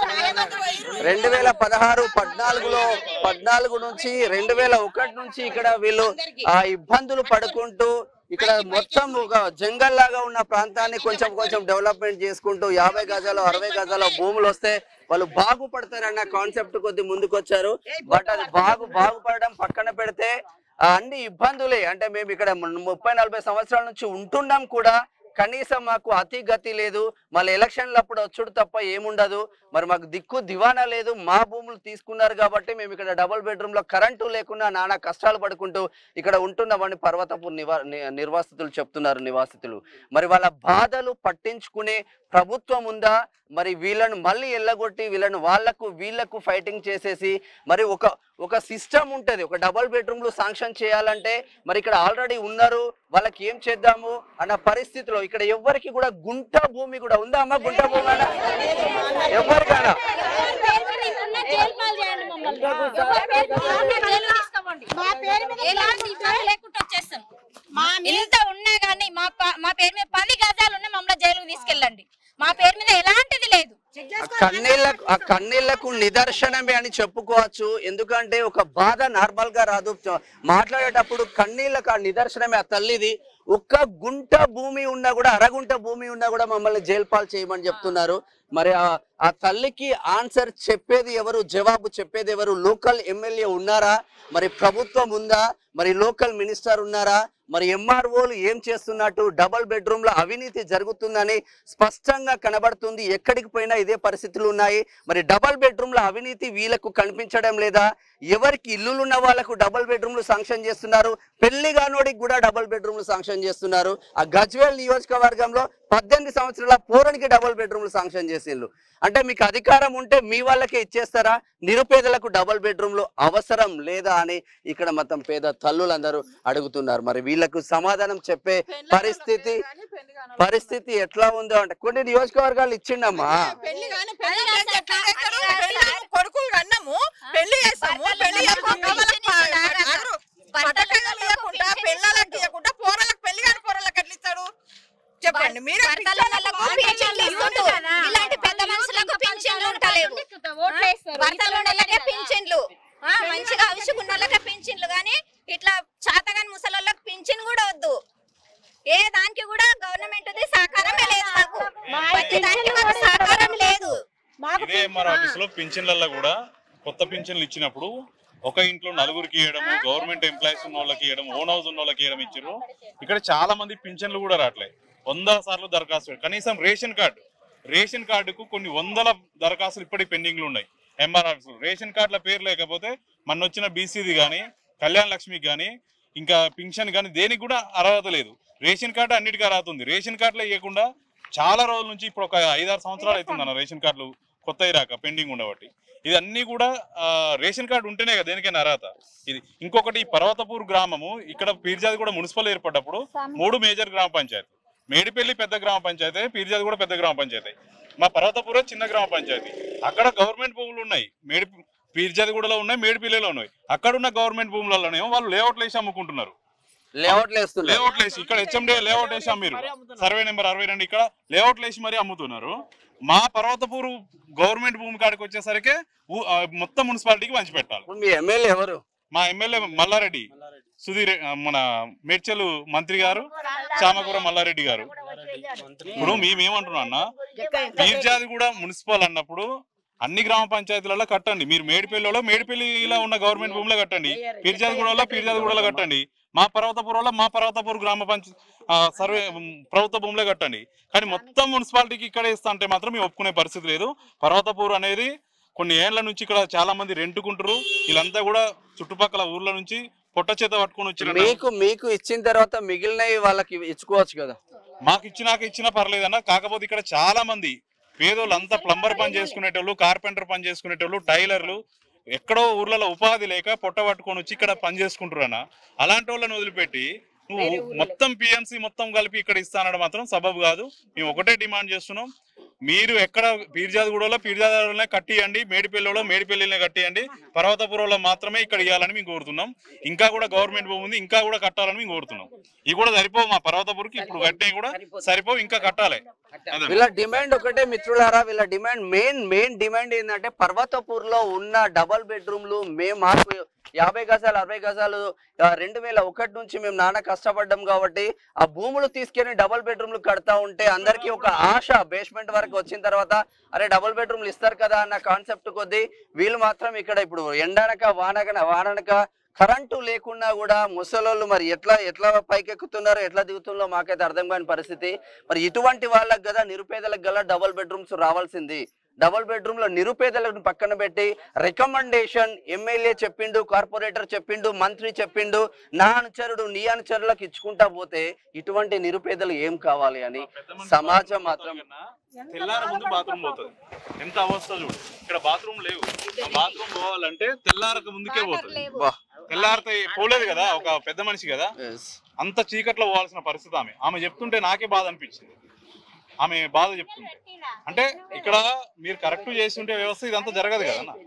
రెండు వేల పదహారు పద్నాలుగులో పద్నాలుగు నుంచి రెండు వేల ఒకటి నుంచి ఇక్కడ వీళ్ళు ఆ ఇబ్బందులు పడుకుంటూ ఇక్కడ మొత్తం ఒక జంగల్ లాగా ఉన్న ప్రాంతాన్ని కొంచెం కొంచెం డెవలప్మెంట్ చేసుకుంటూ యాభై గజాలు అరవై గజాల భూములు వస్తే వాళ్ళు బాగుపడతారన్న కాన్సెప్ట్ కొద్ది ముందుకొచ్చారు బట్ అది బాగు బాగుపడడం పక్కన పెడితే ఆ అన్ని ఇబ్బందులే అంటే మేము ఇక్కడ ము- ముప్పై నలభై సంవత్సరాల నుంచి ఉంటున్నాం కూడా కనీసం మాకు అతి గతి లేదు మళ్ళీ ఎలక్షన్లు అప్పుడు వచ్చుడు తప్ప ఏముండదు మరి మాకు దిక్కు దివానా లేదు మా భూములు తీసుకున్నారు కాబట్టి మేము ఇక్కడ డబుల్ బెడ్రూమ్ లో కరెంటు లేకుండా నానా కష్టాలు పడుకుంటూ ఇక్కడ ఉంటున్నామని పర్వతపు నివా ని- నిర్వాసితులు చెప్తున్నారు నివాసితులు మరి వాళ్ళ బాధలు పట్టించుకునే ప్రభుత్వం ఉందా మరి వీళ్ళను మళ్ళీ ఎల్లగొట్టి వీళ్ళను వాళ్లకు వీళ్లకు ఫైటింగ్ చేసేసి మరి ఒక ఒక సిస్టమ్ ఉంటది ఒక డబుల్ బెడ్రూమ్లు శాంక్షన్ చేయాలంటే మరి ఇక్కడ ఆల్రెడీ ఉన్నారు వాళ్ళకి ఏం చేద్దాము అన్న పరిస్థితిలో ఇక్కడ ఎవ్వరికి కూడా గుంట భూమి కూడా ఉందా అమ్మా గుంట భూమి అన్న ఎవరికైనా ఎలాంటి ఇబ్బంది లేకుండా వచ్చేస్తాం ఇంత ఉన్నా గానీ మా ప- మా పేరు మీద పది గజాలు ఉన్నా మమ్మల్ని జైలుకు తీసుకెళ్ళండి మా పేరు మీద ఎలాంటిది లేదు ఆ కన్నీళ్లకు ఆ కన్నీళ్లకు నిదర్శనమే అని చెప్పుకోవచ్చు ఎందుకంటే ఒక బాధ నార్మల్ గా రాదు చ- మాట్లాడేటప్పుడు కన్నీళ్లకు ఆ నిదర్శనమే ఆ తల్లిది ఒక్క గుంట భూమి ఉన్నా కూడా అరగుంట భూమి ఉన్నా కూడా మమ్మల్ని జైలు పాలు చేయమని చెప్తున్నారు మరి ఆ ఆ తల్లికి ఆన్సర్ చెప్పేది ఎవరు జవాబు చెప్పేది ఎవరు లోకల్ ఎమ్మెల్యే ఉన్నారా మరి ప్రభుత్వం ఉందా మరి లోకల్ మినిస్టర్ ఉన్నారా మరి ఎంఆర్ఓలు ఏం చేస్తున్నట్టు డబుల్ బెడ్రూమ్ లో అవినీతి జరుగుతుందని స్పష్టంగా కనబడుతుంది ఎక్కడికి పోయినా ఇదే పరిస్థితులు ఉన్నాయి మరి డబుల్ బెడ్రూమ్ లో అవినీతి వీళ్ళకు కనిపించడం లేదా ఎవరికి ఇల్లులు ఉన్న వాళ్ళకు డబుల్ బెడ్రూమ్లు శాంక్షన్ చేస్తున్నారు పెళ్లి కానోడికి కూడా డబుల్ బెడ్రూమ్లు శాంక్షన్ చేస్తున్నారు ఆ గజ్వేల్ నియోజకవర్గంలో పద్దెనిమిది సంవత్సరాల పూరణికి డబుల్ బెడ్రూమ్లు శాంక్షన్ చేసిండ్రు అంటే మీకు అధికారం ఉంటే మీ వాళ్ళకే ఇచ్చేస్తారా నిరుపేదలకు డబుల్ బెడ్రూమ్లు అవసరం లేదా అని ఇక్కడ మొత్తం పేద తల్లులందరూ అడుగుతున్నారు మరి వీళ్ళకు సమాధానం చెప్పే పరిస్థితి పరిస్థితి ఎట్లా ఉందో అంటే కొన్ని నియోజకవర్గాలు ఇచ్చిండమ్మా పెళ్లి కాని పెళ్లి చేసి ఎట్లా చేస్తారు? పెళ్లి కొడుకులు కన్నాము పెళ్లి చేస్తాము పెళ్లి చేయకుండా వాళ్ళకి ప- అరు పట్టకాయలు ఇవ్వకుండా పిల్లలకి ఇవ్వకుండా పోరలకు పెళ్లి కాని పోరలకు ఎట్లా ఇస్తాడు చెప్పండి మీరు భర్తలకు పింఛన్లు ఇస్తుండు. ఇలాంటి పెద్ద మనుషులకు పింఛన్లు ఉంటలేవు భర్తలు ఉన్నోళ్ళకే పింఛన్లు ఆ, మంచిగా అవసరం వాళ్ళకే పింఛన్లు కానీ ఇట్లా చాతగాని ముసలోళ్ళకి పింఛన్ కూడా వద్దు ఏ దానికి కూడా గవర్నమెంట్ సహకారమే లేదు మాకు ప్రతి దానికి మాకు సహకారం లేదు ఇదే ఎంఆర్ ఆఫీస్ లో పింఛన్లలో కూడా కొత్త పింఛన్లు ఇచ్చినప్పుడు ఒక ఇంట్లో నలుగురికి ఇవ్వడము గవర్నమెంట్ ఎంప్లాయీస్ ఉన్న వాళ్ళకి ఇవ్వడం ఓన్ హౌస్ ఉన్న వాళ్ళకి ఇవ్వడం ఇచ్చారు ఇక్కడ చాలా మంది పింఛన్లు కూడా రావట్లేదు వంద సార్లు దరఖాస్తు పెట్టారు. కనీసం రేషన్ కార్డు రేషన్ కార్డుకు కొన్ని వందల దరఖాస్తులు ఇప్పటికి పెండింగ్లు ఉన్నాయి ఎంఆర్ ఆఫీస్ లో రేషన్ కార్డుల పేరు లేకపోతే మన వచ్చిన బీసీది కానీ కళ్యాణ లక్ష్మికి కానీ ఇంకా పింఛన్ కానీ దేనికి కూడా అర్హత లేదు రేషన్ కార్డు అన్నిటికీ అర్హత ఉంది రేషన్ కార్డులో ఇవ్వకుండా చాలా రోజుల నుంచి ఇప్పుడు ఒక ఐదారు సంవత్సరాలు అవుతుంది అన్న రేషన్ కార్డులు కొత్త రాక పెండింగ్ ఉండబట్టి ఇది అన్ని కూడా ఆ, రేషన్ కార్డు ఉంటేనే కదా దేనికైనా అర్హత ఇది ఇంకొకటి ఈ పర్వతపూర్ గ్రామము ఇక్కడ పీర్జాది కూడా మున్సిపల్ ఏర్పడ్డప్పుడు మూడు మేజర్ గ్రామ పంచాయతీ మేడిపల్లి పెద్ద గ్రామ పంచాయతీ పీర్జాది కూడా పెద్ద గ్రామ పంచాయతీ మా పర్వతపూర్ చిన్న గ్రామ పంచాయతీ అక్కడ గవర్నమెంట్ భూములు ఉన్నాయి మేడి పీర్జాదిగూడలో ఉన్నాయి మేడిపల్లిలో ఉన్నాయి అక్కడ ఉన్న గవర్నమెంట్ భూములలోనేమో వాళ్ళు లేఅవుట్లు వేసి అమ్ముకుంటున్నారు లేఅవుట్లు వేస్తున్నారు లేఅవుట్లు వేసి ఇక్కడ హెచ్ఎండి లేఅవుట్ వేసి అమ్మిరు సర్వే నెంబర్ అరవై రెండు ఇక్కడ లేఅవుట్లు వేసి మరీ అమ్ముతున్నారు మా పర్వతపూర్ గవర్నమెంట్ భూమి కాడికి వచ్చేసరికి ఊ- ఆ, మొత్తం మున్సిపాలిటీకి పంచి పెట్టాలి ఇప్పుడు మీ ఎమ్మెల్యే ఎవరు మా ఎమ్మెల్యే మల్లారెడ్డి సుధీర్ ఆ, మన మేడ్చల్ మంత్రి గారు చామకూర మల్లారెడ్డి గారు ఇప్పుడు మేమేమంటున్నాం అన్న పీర్జాది కూడా మున్సిపల్ అన్నప్పుడు అన్ని గ్రామ పంచాయతీలలో కట్టండి మీరు మేడిపల్లిలో మేడిపల్లిలో ఉన్న గవర్నమెంట్ భూమిలో కట్టండి పీర్జాదిగూడలో పీర్జాదిగూడలో కట్టండి మా పర్వతపురంలో మా పర్వతపూర్ గ్రామ పంచ ఆ, సర్వే ఉమ్, ప్రభుత్వ భూమిలో కట్టండి కానీ మొత్తం మున్సిపాలిటీకి ఇక్కడ ఇస్తా అంటే మాత్రం మేము ఒప్పుకునే పరిస్థితి లేదు పర్వతపూర్ అనేది కొన్ని ఏళ్ల నుంచి ఇక్కడ చాలా మంది రెంటుకుంటారు వీళ్ళంతా కూడా చుట్టుపక్కల ఊర్ల నుంచి పొట్ట చేత పట్టుకొని వచ్చిన మీకు మీకు ఇచ్చిన తర్వాత మిగిలినవి వాళ్ళకి ఇచ్చుకోవచ్చు కదా మాకు ఇచ్చినాక ఇచ్చినా పర్లేదన్న కాకపోతే ఇక్కడ చాలా మంది పేదోళ్ళు అంతా ప్లంబర్ పని చేసుకునేటోళ్ళు కార్పెంటర్ పని చేసుకునేటోళ్ళు టైలర్లు ఎక్కడో ఊర్లలో ఉపాధి లేక పొట్ట పట్టుకొని వచ్చి ఇక్కడ పని చేసుకుంటారన్న అలాంటి వాళ్ళని వదిలిపెట్టి నువ్వు మొత్తం పిఎంసి మొత్తం కలిపి ఇక్కడ ఇస్తానడం మాత్రం సబబు కాదు మేము ఒకటే డిమాండ్ చేస్తున్నాం మీరు ఎక్కడ పీర్జాదిగూడలో పీర్జాదిగూడలోనే కట్టియండి మేడిపల్లిలో మేడిపల్లినే కట్టియండి పర్వతపురంలో మాత్రమే ఇక్కడ ఇవ్వాలని మేము కోరుతున్నాం ఇంకా కూడా గవర్నమెంట్ భూమి ఉంది ఇంకా కూడా కట్టాలని మేము కోరుతున్నాం ఇవి కూడా సరిపోవు మా పర్వతపురికి ఇప్పుడు కట్టినవి కూడా సరిపోవు ఇంకా కట్టాలి వీళ్ళ డిమాండ్ ఒకటే మిత్రులారా వీళ్ళ డిమాండ్ మెయిన్ మెయిన్ డిమాండ్ ఏంటంటే పర్వతపూర్ లో ఉన్న డబల్ బెడ్రూమ్లు మేము మాకు యాభై గజాలు అరవై గజాలు ఆ, రెండు వేల ఒకటి నుంచి మేము నాన్న కష్టపడ్డాం కాబట్టి ఆ భూములు తీసుకెళ్లి డబల్ బెడ్రూమ్లు కడతా ఉంటే అందరికీ ఒక ఆశ బేస్మెంట్ వరకు వచ్చిన తర్వాత అరే డబుల్ బెడ్రూమ్లు ఇస్తారు కదా అన్న కాన్సెప్ట్ కొద్దీ వీళ్ళు మాత్రం ఇక్కడ ఇప్పుడు ఎండనక వానక వాననక కరెంటు లేకున్నా కూడా ముసలోళ్ళు మరి ఎట్లా ఎట్లా పైకెక్కుతున్నారో ఎట్లా దిగుతున్నారో మాకైతే అర్థం కాని పరిస్థితి మరి ఇటువంటి వాళ్ళకి కదా నిరుపేదలకు గల డబుల్ బెడ్రూమ్స్ రావాల్సింది డబుల్ బెడ్రూమ్ లో నిరుపేదలను పక్కన పెట్టి రికమెండేషన్ ఎమ్మెల్యే చెప్పిండు కార్పొరేటర్ చెప్పిండు మంత్రి చెప్పిండు నా అనుచరుడు నీ అనుచరులకు ఇచ్చుకుంటా పోతే ఇటువంటి నిరుపేదలు ఏం కావాలి అని సమాజం మాత్రం తెల్లార ముందు బాత్రూమ్ పోతుంది ఎంత అవస్థ చూడు ఇక్కడ బాత్రూమ్ లేవు బాత్రూమ్ పోవాలంటే తెల్లారక ముందుకే పోతుంది బా. తెల్లారితే పోలేదు కదా ఒక పెద్ద మనిషి కదా అంత చీకట్లో పోవాల్సిన పరిస్థితి ఆమె ఆమె చెప్తుంటే నాకే బాధ అనిపించింది ఆమె బాధ చెప్తుంటే అంటే ఇక్కడ మీరు కరెక్ట్ చేసి ఉంటే వ్యవస్థ ఇదంతా జరగదు కదా అన్న.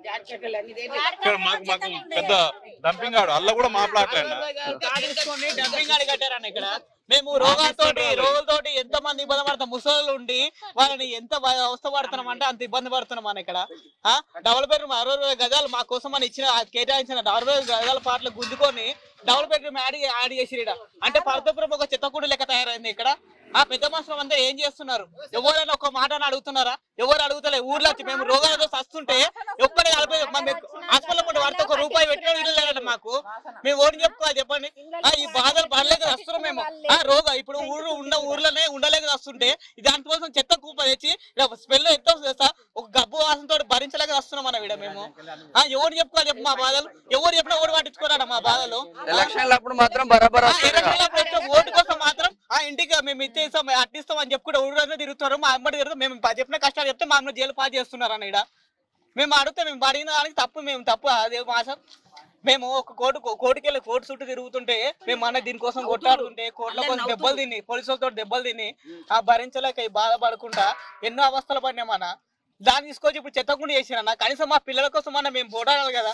ఇక్కడ మాకు మాకు పెద్ద డంపింగ్ ఆడు అల్ల కూడా మాట్లాడలేదు తీసుకొని డంపింగ్ ఆడి కట్టారన్న ఇక్కడ మేము రోగాలతోటి రోగులతోటి ఎంత మంది ఇబ్బంది పడతాం ముసలు ఉండి వాళ్ళని ఎంత బ- అవస్థ పడుతున్నాం అంటే అంత ఇబ్బంది పడుతున్నాం మన ఇక్కడ ఆ డబుల్ బెడ్రూమ్ అరవై వేల గజాలు మా కోసం అని ఇచ్చిన ఆ కేటాయించిన అరవై వేల గజాల పాటలు గుద్దుకొని డబుల్ బెడ్రూమ్ యాడ్ యాడ్ చేసి అంటే పరతపురం ఒక చెత్తకూడి లెక్క తయారైంది ఇక్కడ ఆ పెద్ద మనుషులు అంతా ఏం చేస్తున్నారు ఎవరైనా ఒక మాటను అడుగుతున్నారా ఎవరు అడుగుతలే ఊర్లో వచ్చి మేము రోగాలతో సస్తుంటే ఒక్కడే నలభై మంది హాస్పిటల్ ముందు వాడితే ఒక రూపాయి పెట్టిన వీళ్ళు లేదంట మాకు మేము ఓడి చెప్పుకోవాలి చెప్పండి ఆ, ఈ బాధలు పడలేక వస్తున్నాం మేము ఆ రోగ ఇప్పుడు ఊరు ఉన్న ఊర్లోనే ఉండలేక వస్తుంటే దానికోసం చెత్త కూప తెచ్చి స్మెల్ ఎంత వస్తుంది తెలుసా? ఒక గబ్బు వాసనతో భరించలేక వస్తున్నాం మన వీడ మేము ఆ ఎవరు చెప్పుకోవాలి చెప్పు మా బాధలు ఎవరు చెప్పినా ఓడి పట్టించుకోరా మా బాధలు ఎలక్షన్ల అప్పుడు మాత్రం బరాబర్ ఆ, వస్తారు కదా. ఎలక్షన్లప్పుడు వచ్చే ఓటు కోసం మాత్రం ఆ ఇంటికి మేము ఇచ్చేస్తాం అట్టిస్తాం అని చెప్పుకుంటే ఊరంతా తిరుగుతారు మా అమ్మడి తిరుగుతారు మేము ప- చెప్పిన కష్టాలు చెప్తే మా అమ్మ జైలు పాస్ చేస్తున్నారు అన్న ఈడ మేము అడిగితే మేము అడిగిన దానికి తప్పు మేము తప్పు అదే మాసం మేము ఒక కోర్టు కోర్టుకి వెళ్ళి కోర్టు చుట్టూ తిరుగుతుంటే మేము అన్న దీనికోసం కొట్లాడుతుంటే కోర్టులో కోసం దెబ్బలు తిని పోలీసులతో దెబ్బలు తిని ఆ భరించలేక ఈ బాధపడకుండా ఎన్నో అవస్థలు పడినాం అన్న దాన్ని తీసుకొచ్చి ఇప్పుడు చెత్తకుండా చేసిన కనీసం మా పిల్లల కోసం అన్న మేము పోరాడాలి కదా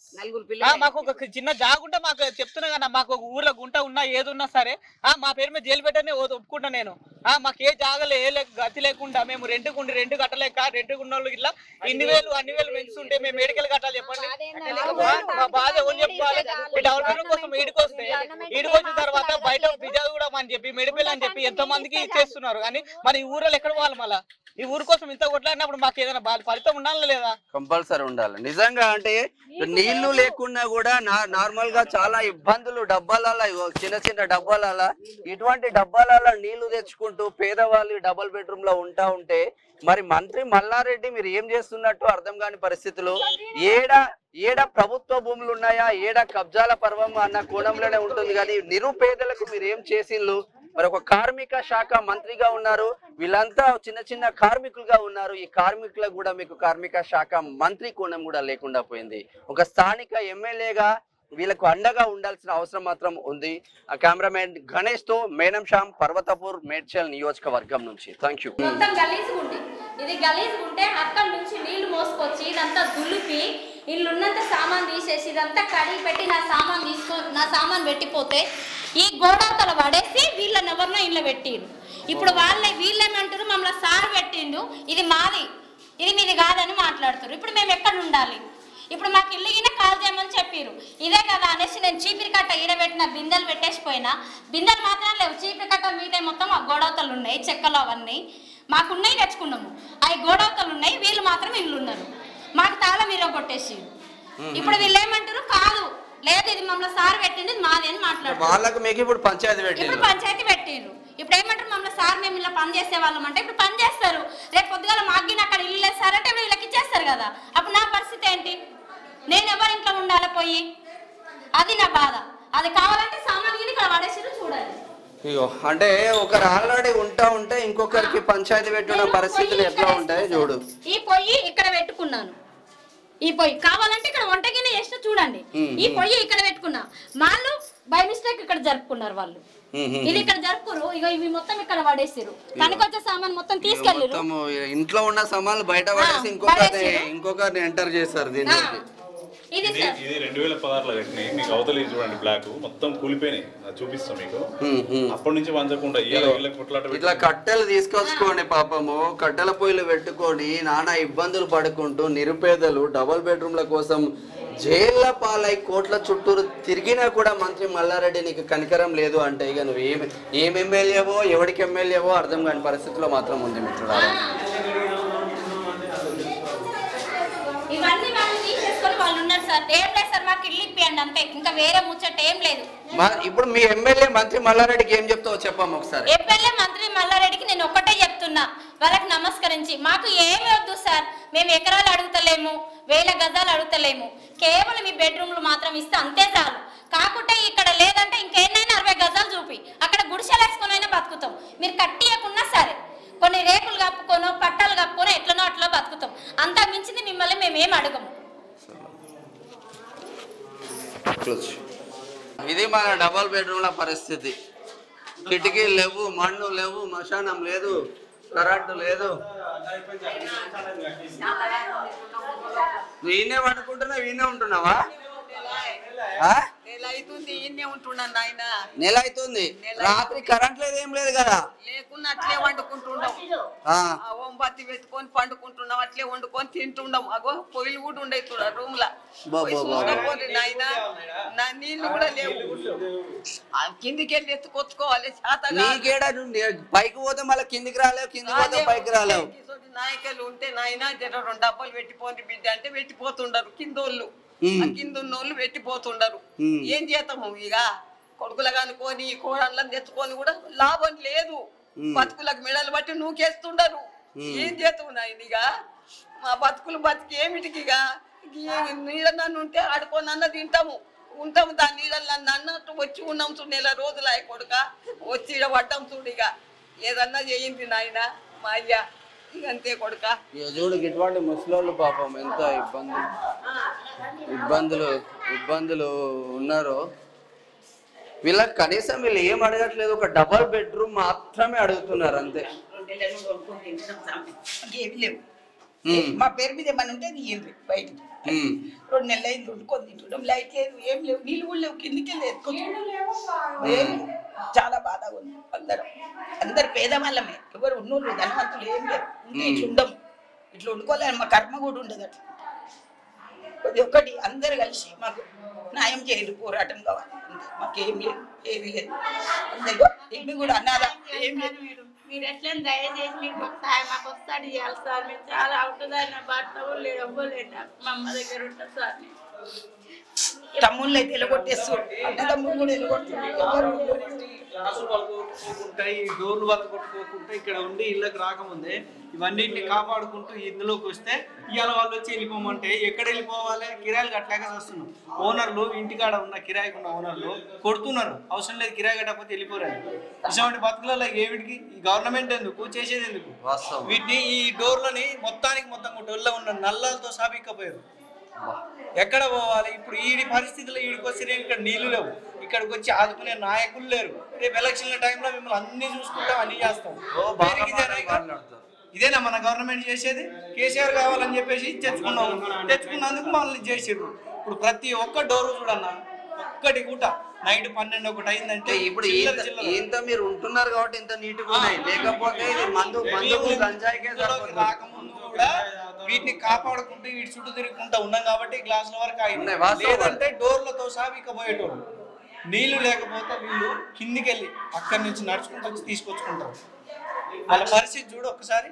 ఆ, మాకు ఒక చిన్న జాగుంటే మాకు చెప్తున్నా కదా మాకు ఒక ఊర్లో గుంట ఉన్నా ఏది ఉన్నా సరే ఆ మా పేరు మీద జైలు పెట్టనే ఒప్పుకుంటా నేను ఆ మాకు ఏ జాగలే ఏ లేక గతి లేకుండా మేము రెంట్కు ఉండి రెంట్ కట్టలేక రెంట్కు ఉన్న వాళ్ళు ఇట్లా ఇన్ని వేలు అన్ని వేలు పెంచుతుంటే మేము ఏడికెళ్ళి కట్టాలి చెప్పండి ఆ, మా బాధ ఎవరు చెప్పుకోవాలి ఈ డెవలప్మెంట్ కోసం ఈడికి వస్తే ఈడికి వచ్చిన తర్వాత బయట బిజా కూడా అని చెప్పి మెడిపిల్ అని చెప్పి ఎంతో మందికి ఇచ్చేస్తున్నారు కానీ మరి ఈ ఊర్లో ఎక్కడ పోవాలి మళ్ళా ఈ ఊరు కోసం ఇంత కొట్లాడినప్పుడు మాకు ఏదైనా బా- ఫలితం ఉండాలి లేదా కంపల్సరీ ఉండాలి నిజంగా అంటే నీళ్లు లేకున్నా కూడా నా- నార్మల్ గా చాలా ఇబ్బందులు డబ్బాలలో ఇగో చిన్న చిన్న డబ్బాలలో ఇటువంటి డబ్బాలలో నీళ్లు తెచ్చుకుంటూ పేదవాళ్ళు డబుల్ బెడ్రూమ్ లో ఉంటా ఉంటే మరి మంత్రి మల్లారెడ్డి మీరు ఏం చేస్తున్నట్టు అర్థం కాని పరిస్థితులు ఏడ ఏడ ప్రభుత్వ భూములు ఉన్నాయా ఏడ కబ్జాల పర్వం అన్న కోణంలోనే ఉంటుంది కానీ నిరుపేదలకు మీరు ఏం చేసిళ్ళు మరి ఒక కార్మిక శాఖ మంత్రిగా ఉన్నారు వీళ్ళంతా చిన్న చిన్న కార్మికులుగా ఉన్నారు ఈ కార్మికులకు కూడా మీకు కార్మిక శాఖ మంత్రి కోణం కూడా లేకుండా పోయింది ఒక స్థానిక ఎమ్మెల్యేగా వీళ్ళకు అండగా ఉండాల్సిన అవసరం మాత్రం ఉంది ఆ కెమెరామెన్ గణేష్ తో మేనం శ్యామ్ పర్వతపూర్ మేడ్చల్ నియోజకవర్గం నుంచి థ్యాంక్ యూ మొత్తం గలీజ్గా ఉంది ఇది గలీజ్గా ఉంటే అక్కడి నుంచి నీళ్లు మోసుకొచ్చి ఇదంతా దులిపి ఇల్లు ఉన్నంత సామాన్ తీసేసి ఇదంతా కడిగి పెట్టి నా సామాన్ తీసుకో నా సామాన్ పెట్టిపోతే ఈ గోడవతల పడేసి వీళ్ళని ఎవరినో ఇళ్ళ పెట్టిండు ఇప్పుడు వాళ్ళే వీళ్ళేమంటారు మమ్మల్ని సార్ పెట్టిండు ఇది మాది ఇది మీది కాదని మాట్లాడుతారు ఇప్పుడు మేము ఎక్కడ ఉండాలి ఇప్పుడు మాకు ఇల్లు ఈయన కాల్ చేయమని చెప్పారు ఇదే కదా అనేసి నేను చీపిరి కట్ట ఈడబెట్టిన బిందెలు పెట్టేసిపోయినా బిందెలు మాత్రం లేవు చీపిరి కట్ట మీద మొత్తం ఆ గోడవతలు ఉన్నాయి చెక్కలు అవన్నీ మాకున్నాయి తెచ్చుకున్నాము అవి గోడవతలు ఉన్నాయి వీళ్ళు మాత్రం ఇల్లు ఉన్నారు మాకు తాళం మీరు కొట్టేసి ఇప్పుడు వీళ్ళు ఏమంటారు కాదు లేదు ఇది మమ్మల్ని సార్ పెట్టింది ఇది మాది అని మాట్లాడుతారు వాళ్ళకు మీకు ఇప్పుడు పంచాయతీ ఇప్పుడు పెట్టింది పంచాయతీ పెట్టిర్రు ఇప్పుడు ఏమంటారు మమ్మల్ని సార్ మేము ఇలా పని చేసే వాళ్ళం అంటే ఇప్పుడు పని చేస్తారు రేపు పొద్దుగాల మాగిన అక్కడ ఇల్లు లేదు సార్ అంటే ఇప్పుడు వీళ్ళకి ఇచ్చేస్తారు కదా అప్పుడు నా పరిస్థితి ఏంటి నేను ఎవరి ఇంట్లో ఉండాలి పోయి అది నా బాధ అది కావాలంటే సామాన్యుని ఇక్కడ పడేసిరు చూడాలి ఇగో అంటే ఒకరు ఆల్రెడీ ఉంటా ఉంటే ఇంకొకరికి పంచాయతీ పెట్టిన పరిస్థితులు ఎట్లా ఉంటాయి చూడు ఈ పొయ్యి ఇక్కడ పెట్టుకున్నాను ఈ పొయ్యి కావాలంటే ఇక్కడ వంట గిన్నె చేస్తే చూడండి మ్మ్. ఈ పొయ్యి ఇక్కడ పెట్టుకున్నా వాళ్ళు బై మిస్టేక్ ఇక్కడ జరుపుకున్నారు వాళ్ళు ఇది ఇక్కడ జరుపుకోరు ఇగో ఇవి మొత్తం ఇక్కడ పడేసిరు పనికొచ్చే సామాన్ మొత్తం తీసుకెళ్ళిరు మొత్తము ఇంట్లో ఉన్న సామాన్లు బయట పడేసి ఇంకొకరిని ఇంకొకరిని ఎంటర్ చేస్తారు దీన్ని ఇది ఇది సార్ ఇది రెండు వేల పదహారులో కట్టినాయి మీకు అవతల ఇది చూడండి బ్లాక్ మొత్తం కూలిపోయినాయి అది చూపిస్తాం మీకు హ్మ్, హ్మ్. అప్పటి నుంచి వంచకుండా ఇవాళ వీళ్ళ కొట్లాట పెట్టి- ఇట్లా కట్టెలు తీసుకొచ్చుకోండి పాపము కట్టెల పొయ్యిలు పెట్టుకొని నానా ఇబ్బందులు పడుకుంటూ నిరుపేదలు డబుల్ బెడ్రూమ్ల కోసం జైళ్ళ పాలై కోట్ల చుట్టూరు తిరిగినా కూడా మంత్రి మల్లారెడ్డి నీకు కనికరం లేదు అంటే ఇక నువ్వు ఏమి ఏం ఎమ్మెల్యేవో ఎవడికి ఎమ్మెల్యేవో అర్థం కాని పరిస్థితిలో మాత్రం ఉంది మిత్రులారా ఇవన్నీ వాళ్ళు తీసేసుకొని వాళ్ళు ఉన్నారు సార్ ఏం లేదు సార్ మాకు ఇల్లు ఇప్పియండి అంతే ఇంకా వేరే ముచ్చట ఏం లేదు మా- ఇప్పుడు మీ ఎమ్మెల్యే మంత్రి మల్లారెడ్డికి ఏం చెప్తావో చెప్పమ్మా ఒకసారి ఎమ్మెల్యే మంత్రి మల్లారెడ్డికి నేను ఒక్కటే చెప్తున్నా వాళ్ళకి నమస్కరించి మాకు ఏమి వద్దు సార్ మేము ఎకరాలు అడుగుతలేము వేల గజాలు అడుగుతలేము కేవలం ఈ బెడ్రూమ్లు మాత్రం ఇస్తే అంతే చాలు కాకుంటే ఇక్కడ లేదంటే ఇంకేనైనా అరవై గజాలు చూపి అక్కడ గుడిసెలు వేసుకునైనా బతుకుతాం మీరు కట్టియకున్నా సరే కొన్ని రేకులు కప్పుకోనో పట్టాలు కప్పుకోనో ఎట్లనో అట్లా బతుకుతాం అంతా మించింది మిమ్మల్ని మేమేం అడగము క్లోజ్. ఇది మన డబల్ బెడ్రూమ్ల పరిస్థితి కిటికీలు లేవు మన్ను లేవు మశానం లేదు కరెంటు లేదు వీనే పడుకుంటున్నావు వీనే ఉంటున్నావా ఆ? నెల అవుతుంది ఈయన్నే ఉంటున్నాను నాయన నెల అవుతుంది రాత్రి కరెంట్ లేదు ఏం లేదు కదా లేకున్నా అట్లే వండుకుంటున్నాం ఆ. ఆ ఓంబత్తి పెట్టుకొని పండుకుంటున్నాం అట్లే వండుకొని తింటున్నాం అగో పొయ్యిలు కూడా ఉండే రూమ్ లా బా, పోయి బా, బా. చూసుకోపోతే నాయన నా నీళ్లు కూడా లేవు ఆ కిందికి వెళ్ళి ఎత్తుకొచ్చుకోవాలి చేత కాదు. నీకేడా నువ్వు పైకి పోతే మళ్ళీ కిందికి రాలేవు కిందికి పోతే పైకి రాలేవు ఇటువంటి నాయకులు ఉంటే నాయన జర రెండు డబ్బలు పెట్టిపోండి బిడ్డ అంటే పెట్టిపోతుండరు కిందోళ్ళు ఉమ్. ఆ కింద ఉన్నోళ్ళు పెట్టిపోతుండరు ఉమ్. ఏం చేస్తాము ఇక కొడుకులు కనుకొని కోడళ్ళని తెచ్చుకొని కూడా లాభం లేదు ఉమ్. బతుకులకు మెడలు బట్టి నూకేస్తుండరు ఉమ్. ఏం చేస్తాము నాయన ఇక మా బతుకులు బతికి ఏమిటికి ఇక నీడ నన్ను ఉంటే ఆడుకొని అన్న తింటాము ఉంటాము దాని నీళ్ళల్లో అన్నట్టు వచ్చి ఉన్నాం చూడు నెల రోజులు అయ్యి కొడుక వచ్చి ఈడ పడ్డాం చూడు ఇక ఏదన్నా చేయింది నాయన మా అయ్య ఇక అంతే కొడుక ఇక చూడు ఇటువంటి ముసలోళ్ళు పాపం ఎంత ఇబ్బంది ఇబ్బందులు ఇబ్బందులు ఉన్నారో వీళ్ళకి కనీసం వీళ్ళు ఏం అడగట్లేదు ఒక డబల్ బెడ్రూమ్ మాత్రమే అడుగుతున్నారు అంతే ఏమి లేవు ఉమ్. మా పేరు మీద ఏమన్నా ఉంటే తీయండి బయటికి ఉమ్. రెండు నెలలు అయింది వండుకొని తింటున్నాం లైట్ లేదు ఏం లేవు నీళ్ళు కూడా లేవు కిందికి వెళ్ళి ఎత్తుకొచ్చు ఏం లేవు. చాలా బాధగా ఉంది అందరం అందరు పేదవాళ్ళమే ఎవరు ఉన్నోళ్ళు ధనవంతులు ఏం లేరు ఉంటే ఇట్లా ఉండం ఇట్లా వండుకోలేని మా కర్మ కూడా ఉండదు అట్లా ప్రతి ఒక్కటి అందరు కలిసి మాకు న్యాయం చేయాలి పోరాటం కావాలి అంతే మాకేం లేదు ఏమీ లేదు అందరూ ఏమి కూడా అన్నారా ఏం లేదు మీరు ఎట్లా దయచేసి మీకు ఒక సాయం మాకు వస్తాడు ఇవ్వాలి సార్ మేము చాలా అవుతుందని భర్త కూడా లేదు అవ్వలేదు మా అమ్మ దగ్గర ఉంటుంది సార్ నేను. తమ్ముళ్ళు అయితే ఎలగొట్టేస్తారు అన్న తమ్ముళ్ళు కూడా ఎలగొడుతున్నారు ఎవరు ఉండరు. గ్లాసులు పలగొట్టుకోకుండా ఈ డోర్లు పలగొట్టుకోకుండా ఇక్కడ ఉండి ఇళ్ళకి రాకముందే ఇవన్నిటిని కాపాడుకుంటూ ఇందులోకి వస్తే ఇవాళ వాళ్ళు వచ్చి వెళ్ళిపోమంటే ఎక్కడ వెళ్ళిపోవాలి కిరాయిలు కట్టలేక వస్తున్నాం ఓనర్లు ఇంటికాడ ఉన్న కిరాయికి ఉన్న ఓనర్లు కొడుతున్నారు అవసరం లేదు కిరాయి కట్టకపోతే వెళ్ళిపోరారు ఇటువంటి బతుకులలో ఏమిటికి ఈ గవర్నమెంట్ ఎందుకు చేసేది ఎందుకు వాస్తవం వీటిని ఈ డోర్లని మొత్తానికి మొత్తం డోర్లో ఉన్న నల్లలతో సాబిక్కపోయారు ఎక్కడ పోవాలి ఇప్పుడు ఈ పరిస్థితిలో ఈడికి వచ్చి రేపు ఇక్కడ నీళ్లు లేవు ఇక్కడికి వచ్చి ఆదుకునే నాయకులు లేరు రేపు ఎలక్షన్ల టైంలో మిమ్మల్ని అన్ని చూసుకుంటాం అన్ని చేస్తాం దేనికి ఇదేనా ఇక? ఇదేనా మన గవర్నమెంట్ చేసేది కేసీఆర్ కావాలని చెప్పేసి తెచ్చుకున్నాం తెచ్చుకున్నందుకు మనల్ని చేసిర్రు ఇప్పుడు ప్రతి ఒక్క డోరు చూడన్న ఒక్కటి కూడా నైట్ పన్నెండు ఒకటి అయిందంటే ఇప్పుడు చిల్లర ఇంత చిల్లర. ఇంత మీరు ఉంటున్నారు కాబట్టి ఇంత నీట్గా ఉన్నాయి లేకపోతే ఇది మందు మందుకు గంజాయికే సరిపోతుంది రాకముందు కూడా వీటిని కాపాడుకుంటూ వీటి చుట్టూ తిరుగుకుంటూ ఉన్నాం కాబట్టి గ్లాసుల వరకు ఉన్నాయి, అయింది వాస్తవం. లేదంటే డోర్లతో సహా పోయేటోళ్ళు నీళ్లు లేకపోతే వీళ్ళు కిందికి వెళ్ళి అక్కడి నుంచి నడుచుకుంటూ వచ్చి తీసుకొచ్చుకుంటారు వాళ్ళ పరిస్థితి చూడు ఒక్కసారి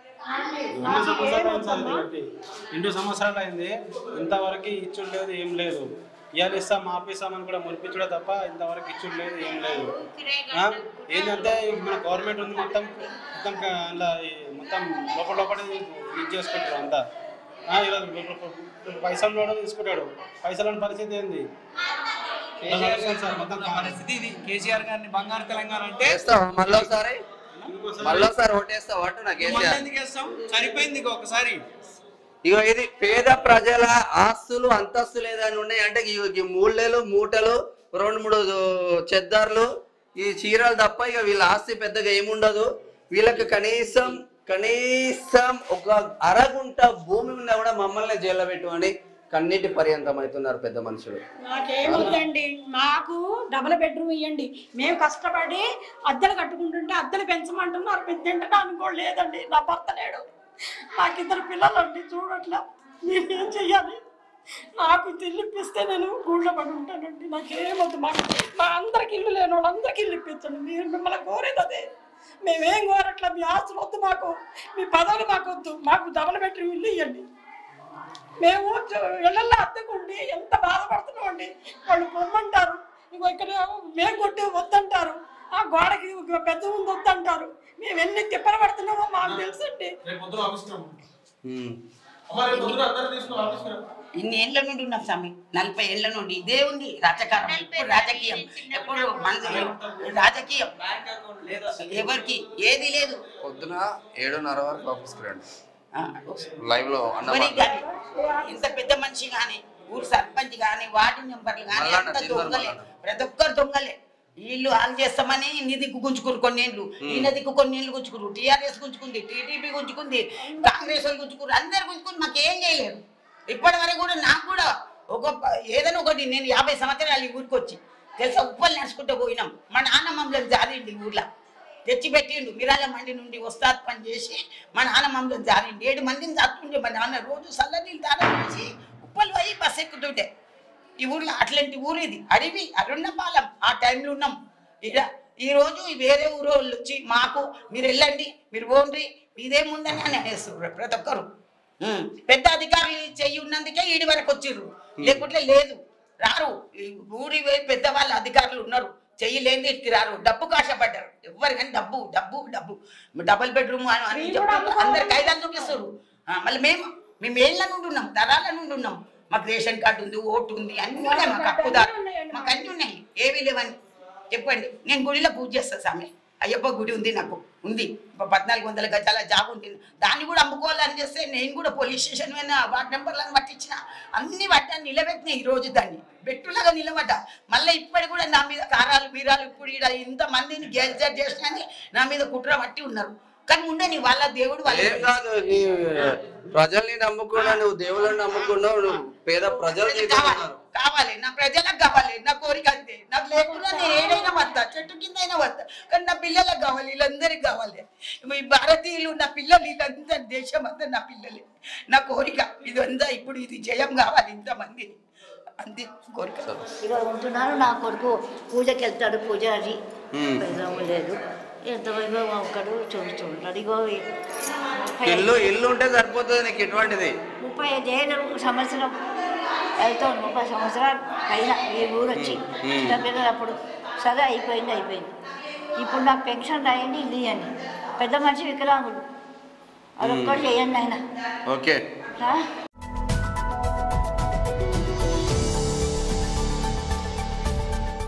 రెండు సంవత్సరాలు అయింది సార్ ఇది కట్టి. రెండు సంవత్సరాలు అయింది ఇంతవరకు ఇచ్చుడు లేదు ఏం లేదు ఇవాళ ఇస్తాం ఆపేస్తామని కూడా మురిపించడం తప్ప ఇంతవరకు ఇచ్చుడు లేదు ఏం లేదు ఆ? ఏంటంటే మన గవర్నమెంట్ ఉంది మొత్తం మొత్తం క- అందులో ఈ మొత్తం లోపల లోపల ఇది చేసుకుంటారు అంతా ఆ, ఇలా పైసలు కూడా తీసుకుంటాడు పైసలని పరిస్థితి ఏంది ఇలా నడుస్తుంది సార్ మొత్తం పరిస్థితి ఇది కేసీఆర్ గారిని బంగారు తెలంగాణ అంటే వేస్తావా మళ్ళీసారి మళ్ళీసారి ఓటేస్తావా అంటున్నా మళ్ళీ కేసీఆర్ ఎందుకు వేస్తాం సరిపోయింది ఇక ఒకసారి ఇగో ఇది పేద ప్రజల ఆస్తులు అంతస్తులు ఏదైనా ఉన్నాయి అంటే ఇగో ఈ మూళ్ళలు మూటలు రెండు మూడు చెద్దార్లు ఈ చీరలు తప్ప ఇక వీళ్ళ ఆస్తి పెద్దగా ఏముండదు వీళ్ళకి కనీసం కనీసం ఒక అరగుంట భూమి ఉన్నా కూడా మమ్మల్ని జైల్లో పెట్టమని కన్నీటి పర్యంతం అవుతున్నారు పెద్ద మనుషులు నాకేమొద్దండి మాకు డబుల్ బెడ్రూమ్ ఇవ్వండి మేము కష్టపడి అద్దెలు కట్టుకుంటుంటే అద్దెలు పెంచమంటున్నారు పెంచంటే అనుకోలేదండి నా భర్త లేడు నాకు ఇద్దరు పిల్లలండి చూడట్లా నేనేం చెయ్యాలి నాకు ఇల్లు ఇప్పిస్తే నేను గూళ్ళో పడి ఉంటానండి నాకేమొద్దు మాకు మా అందరికి ఇల్లు లేని వాళ్ళందరికీ ఇల్లు ఇప్పించండి మీరు మిమ్మల్ని కోరేది అదే మేమేం కోరట్లా మీ ఆస్తులు వద్దు మాకు మీ పదవులు మాకు వద్దు మాకు డబుల్ బెడ్రూమ్ ఇల్లు ఇవ్వండి మేము చ- ఇళ్ళల్లో అద్దెకుండి ఎంత బాధపడుతున్నాం అండి వాళ్ళు పొమ్మంటారు ఇంకో ఇక్కడ మేము కొట్టి వద్దంటారు ఆ గోడకి ఒక పెద్ద ఉంది వద్దంటారు మేము ఎన్ని తిప్పలు పడుతున్నామో మాకు తెలుసండి ఇన్ని ఏళ్ళ నుండి ఉన్నాం స్వామి నలభై ఏళ్ళ నుండి ఇదే ఉంది రాజకారం ఎప్పుడు రాజకీయం ఎప్పుడు మన రాజకీయం ఎవరికి ఏది లేదు పొద్దున ఏడున్నర వరకు ఆఫీస్కి రండి లైవ్ లో ఎవరికి అన్నమాట కానీ ఇంత పెద్ద మనిషి కానీ ఊరు సర్పంచ్ కానీ వార్డు మెంబర్లు కానీ మళ్ళా అంత తిరుమల దొంగలే మళ్ళా. ప్రతి ఒక్కరు దొంగలే వీళ్ళు ఆన్ చేస్తామని నీ దిక్కు గుంజుకురు కొన్నేళ్ళు ఈయన దిక్కు కొన్నేళ్ళు గుంజుకురు టీఆర్ఎస్ గుంజుకుంది టీడీపీ గుంజుకుంది కాంగ్రెస్ వాళ్ళు గుంజుకురు అందరు గుంజుకుని మాకు ఏం చేయలేరు ఇప్పటి వరకు కూడా నాకు కూడా ఒక ప- ఏదైనా ఒకటి నేను యాభై సంవత్సరాలు ఈ ఊరికి వచ్చి తెలుసా ఉప్పలు నడుచుకుంటూ పోయినాం మా నాన్న మమ్మల్ని జారిండి ఊర్లో తెచ్చి పెట్టిండు మిరాల మండి నుండి వస్తాత్ పని చేసి మా నాన్న మమ్మల్ని జారిండి ఏడు మందిని చస్తుండే మా నాన్న రోజు చల్ల నీళ్ళు దానం చేసి ఉప్పలు పోయి బస్ ఎక్కుతుంటే ఈ ఊర్లో అట్లాంటి ఊరు ఇది అడవి అరుణపాలెం ఆ టైంలో ఉన్నాం ఇక ఈ రోజు ఈ వేరే ఊరు వాళ్ళు వచ్చి మాకు మీరు వెళ్ళండి మీరు పోండి మీదేముందని అని అనేస్తారు ప్రతి ఒక్కరు ఉం. పెద్ద అధికారులు చెయ్యి ఉన్నందుకే ఈడి వరకు వచ్చిర్రు లేకుంటే లేదు రారు ఈ ఊరి వే- పెద్దవాళ్ళ అధికారులు ఉన్నారు చెయ్యి లేని ఇట్టి రారు డబ్బు కాశపడ్డారు ఎవరు కానీ డబ్బు డబ్బు డబ్బు డబుల్ బెడ్రూమ్ అని అని చెప్తారు అందరు ఖైదాలు చూపిస్తారు ఆ, మళ్ళీ మేము మేము ఏళ్ళ నుండి ఉన్నాం తరాల నుండి ఉన్నాం మాకు రేషన్ కార్డు ఉంది ఓటు ఉంది అన్ని ఉన్నాయి మాకు హక్కుదారు మాకు అన్ని ఉన్నాయి ఏవి లేవని చెప్పండి నేను గుడిలో పూజ చేస్తాను స్వామి అయ్యప్ప గుడి ఉంది నాకు ఉంది ప- పద్నాలుగు వందల గజాల జాబ్ ఉంది దాన్ని కూడా అమ్ముకోవాలని చేస్తే నేను కూడా పోలీస్ స్టేషన్ మీద వార్డ్ నెంబర్లను పట్టించిన అన్ని పట్టాన్ని నిలబెట్టిన ఈ రోజు దాన్ని బెట్టులాగా నిలబడ్డ మళ్ళీ ఇప్పటి కూడా నా మీద కారాలు బీరాలు ఇప్పుడు ఈడ ఇంత మందిని గెలిచారు చేసిన నా మీద కుట్ర పట్టి ఉన్నారు కానీ ఉండని వాళ్ళ దేవుడు వాళ్ళ ఏం కాదు నీ ప్రజల్ని నమ్ముకున్నా నువ్వు దేవుళ్ళని నమ్ముకున్నావు నువ్వు పేద ప్రజలు నీతో ఉన్నారు. కావాలి నా ప్రజలకు కావాలి నా కోరిక అంతే నాకు లేకుండా నేను ఏదైనా వస్తా చెట్టు కింద అయినా వస్తా కానీ నా పిల్లలకు కావాలి వీళ్ళందరికీ కావాలి ఈ భారతీయులు నా పిల్లలు వీళ్ళంతా దేశం అంతా నా పిల్లలే నా కోరిక ఇదంతా ఇప్పుడు ఇది జయం కావాలి ఇంతమందిని అంతే కోరిక ఇక ఉంటున్నాను నా కొడుకు పూజకి వెళ్తాడు పూజారి ఉమ్. పెద్దమ్మ లేదు ఎంత వైభవం ఒక్కడు చూస్తున్నాడు ఇగో ఈ ముప్పై ఇల్లు ఇల్లు ఉంటే సరిపోతుంది నీకు ఎటువంటిది ముప్పై ఐదేళ్ళు సంవత్సరం అవుతుంది ముప్పై సంవత్సరాలు పైన ఈ ఊరు వచ్చి మ్మ్. చిన్న పిల్లలు అప్పుడు సరే అయిపోయింది అయిపోయింది ఇప్పుడు నాకు పెన్షన్ రాయండి ఇల్లు ఇవ్వండి పెద్ద మనిషి వికలాంగుడు అదొక్కటి చేయండి ఆయన ఓకే రా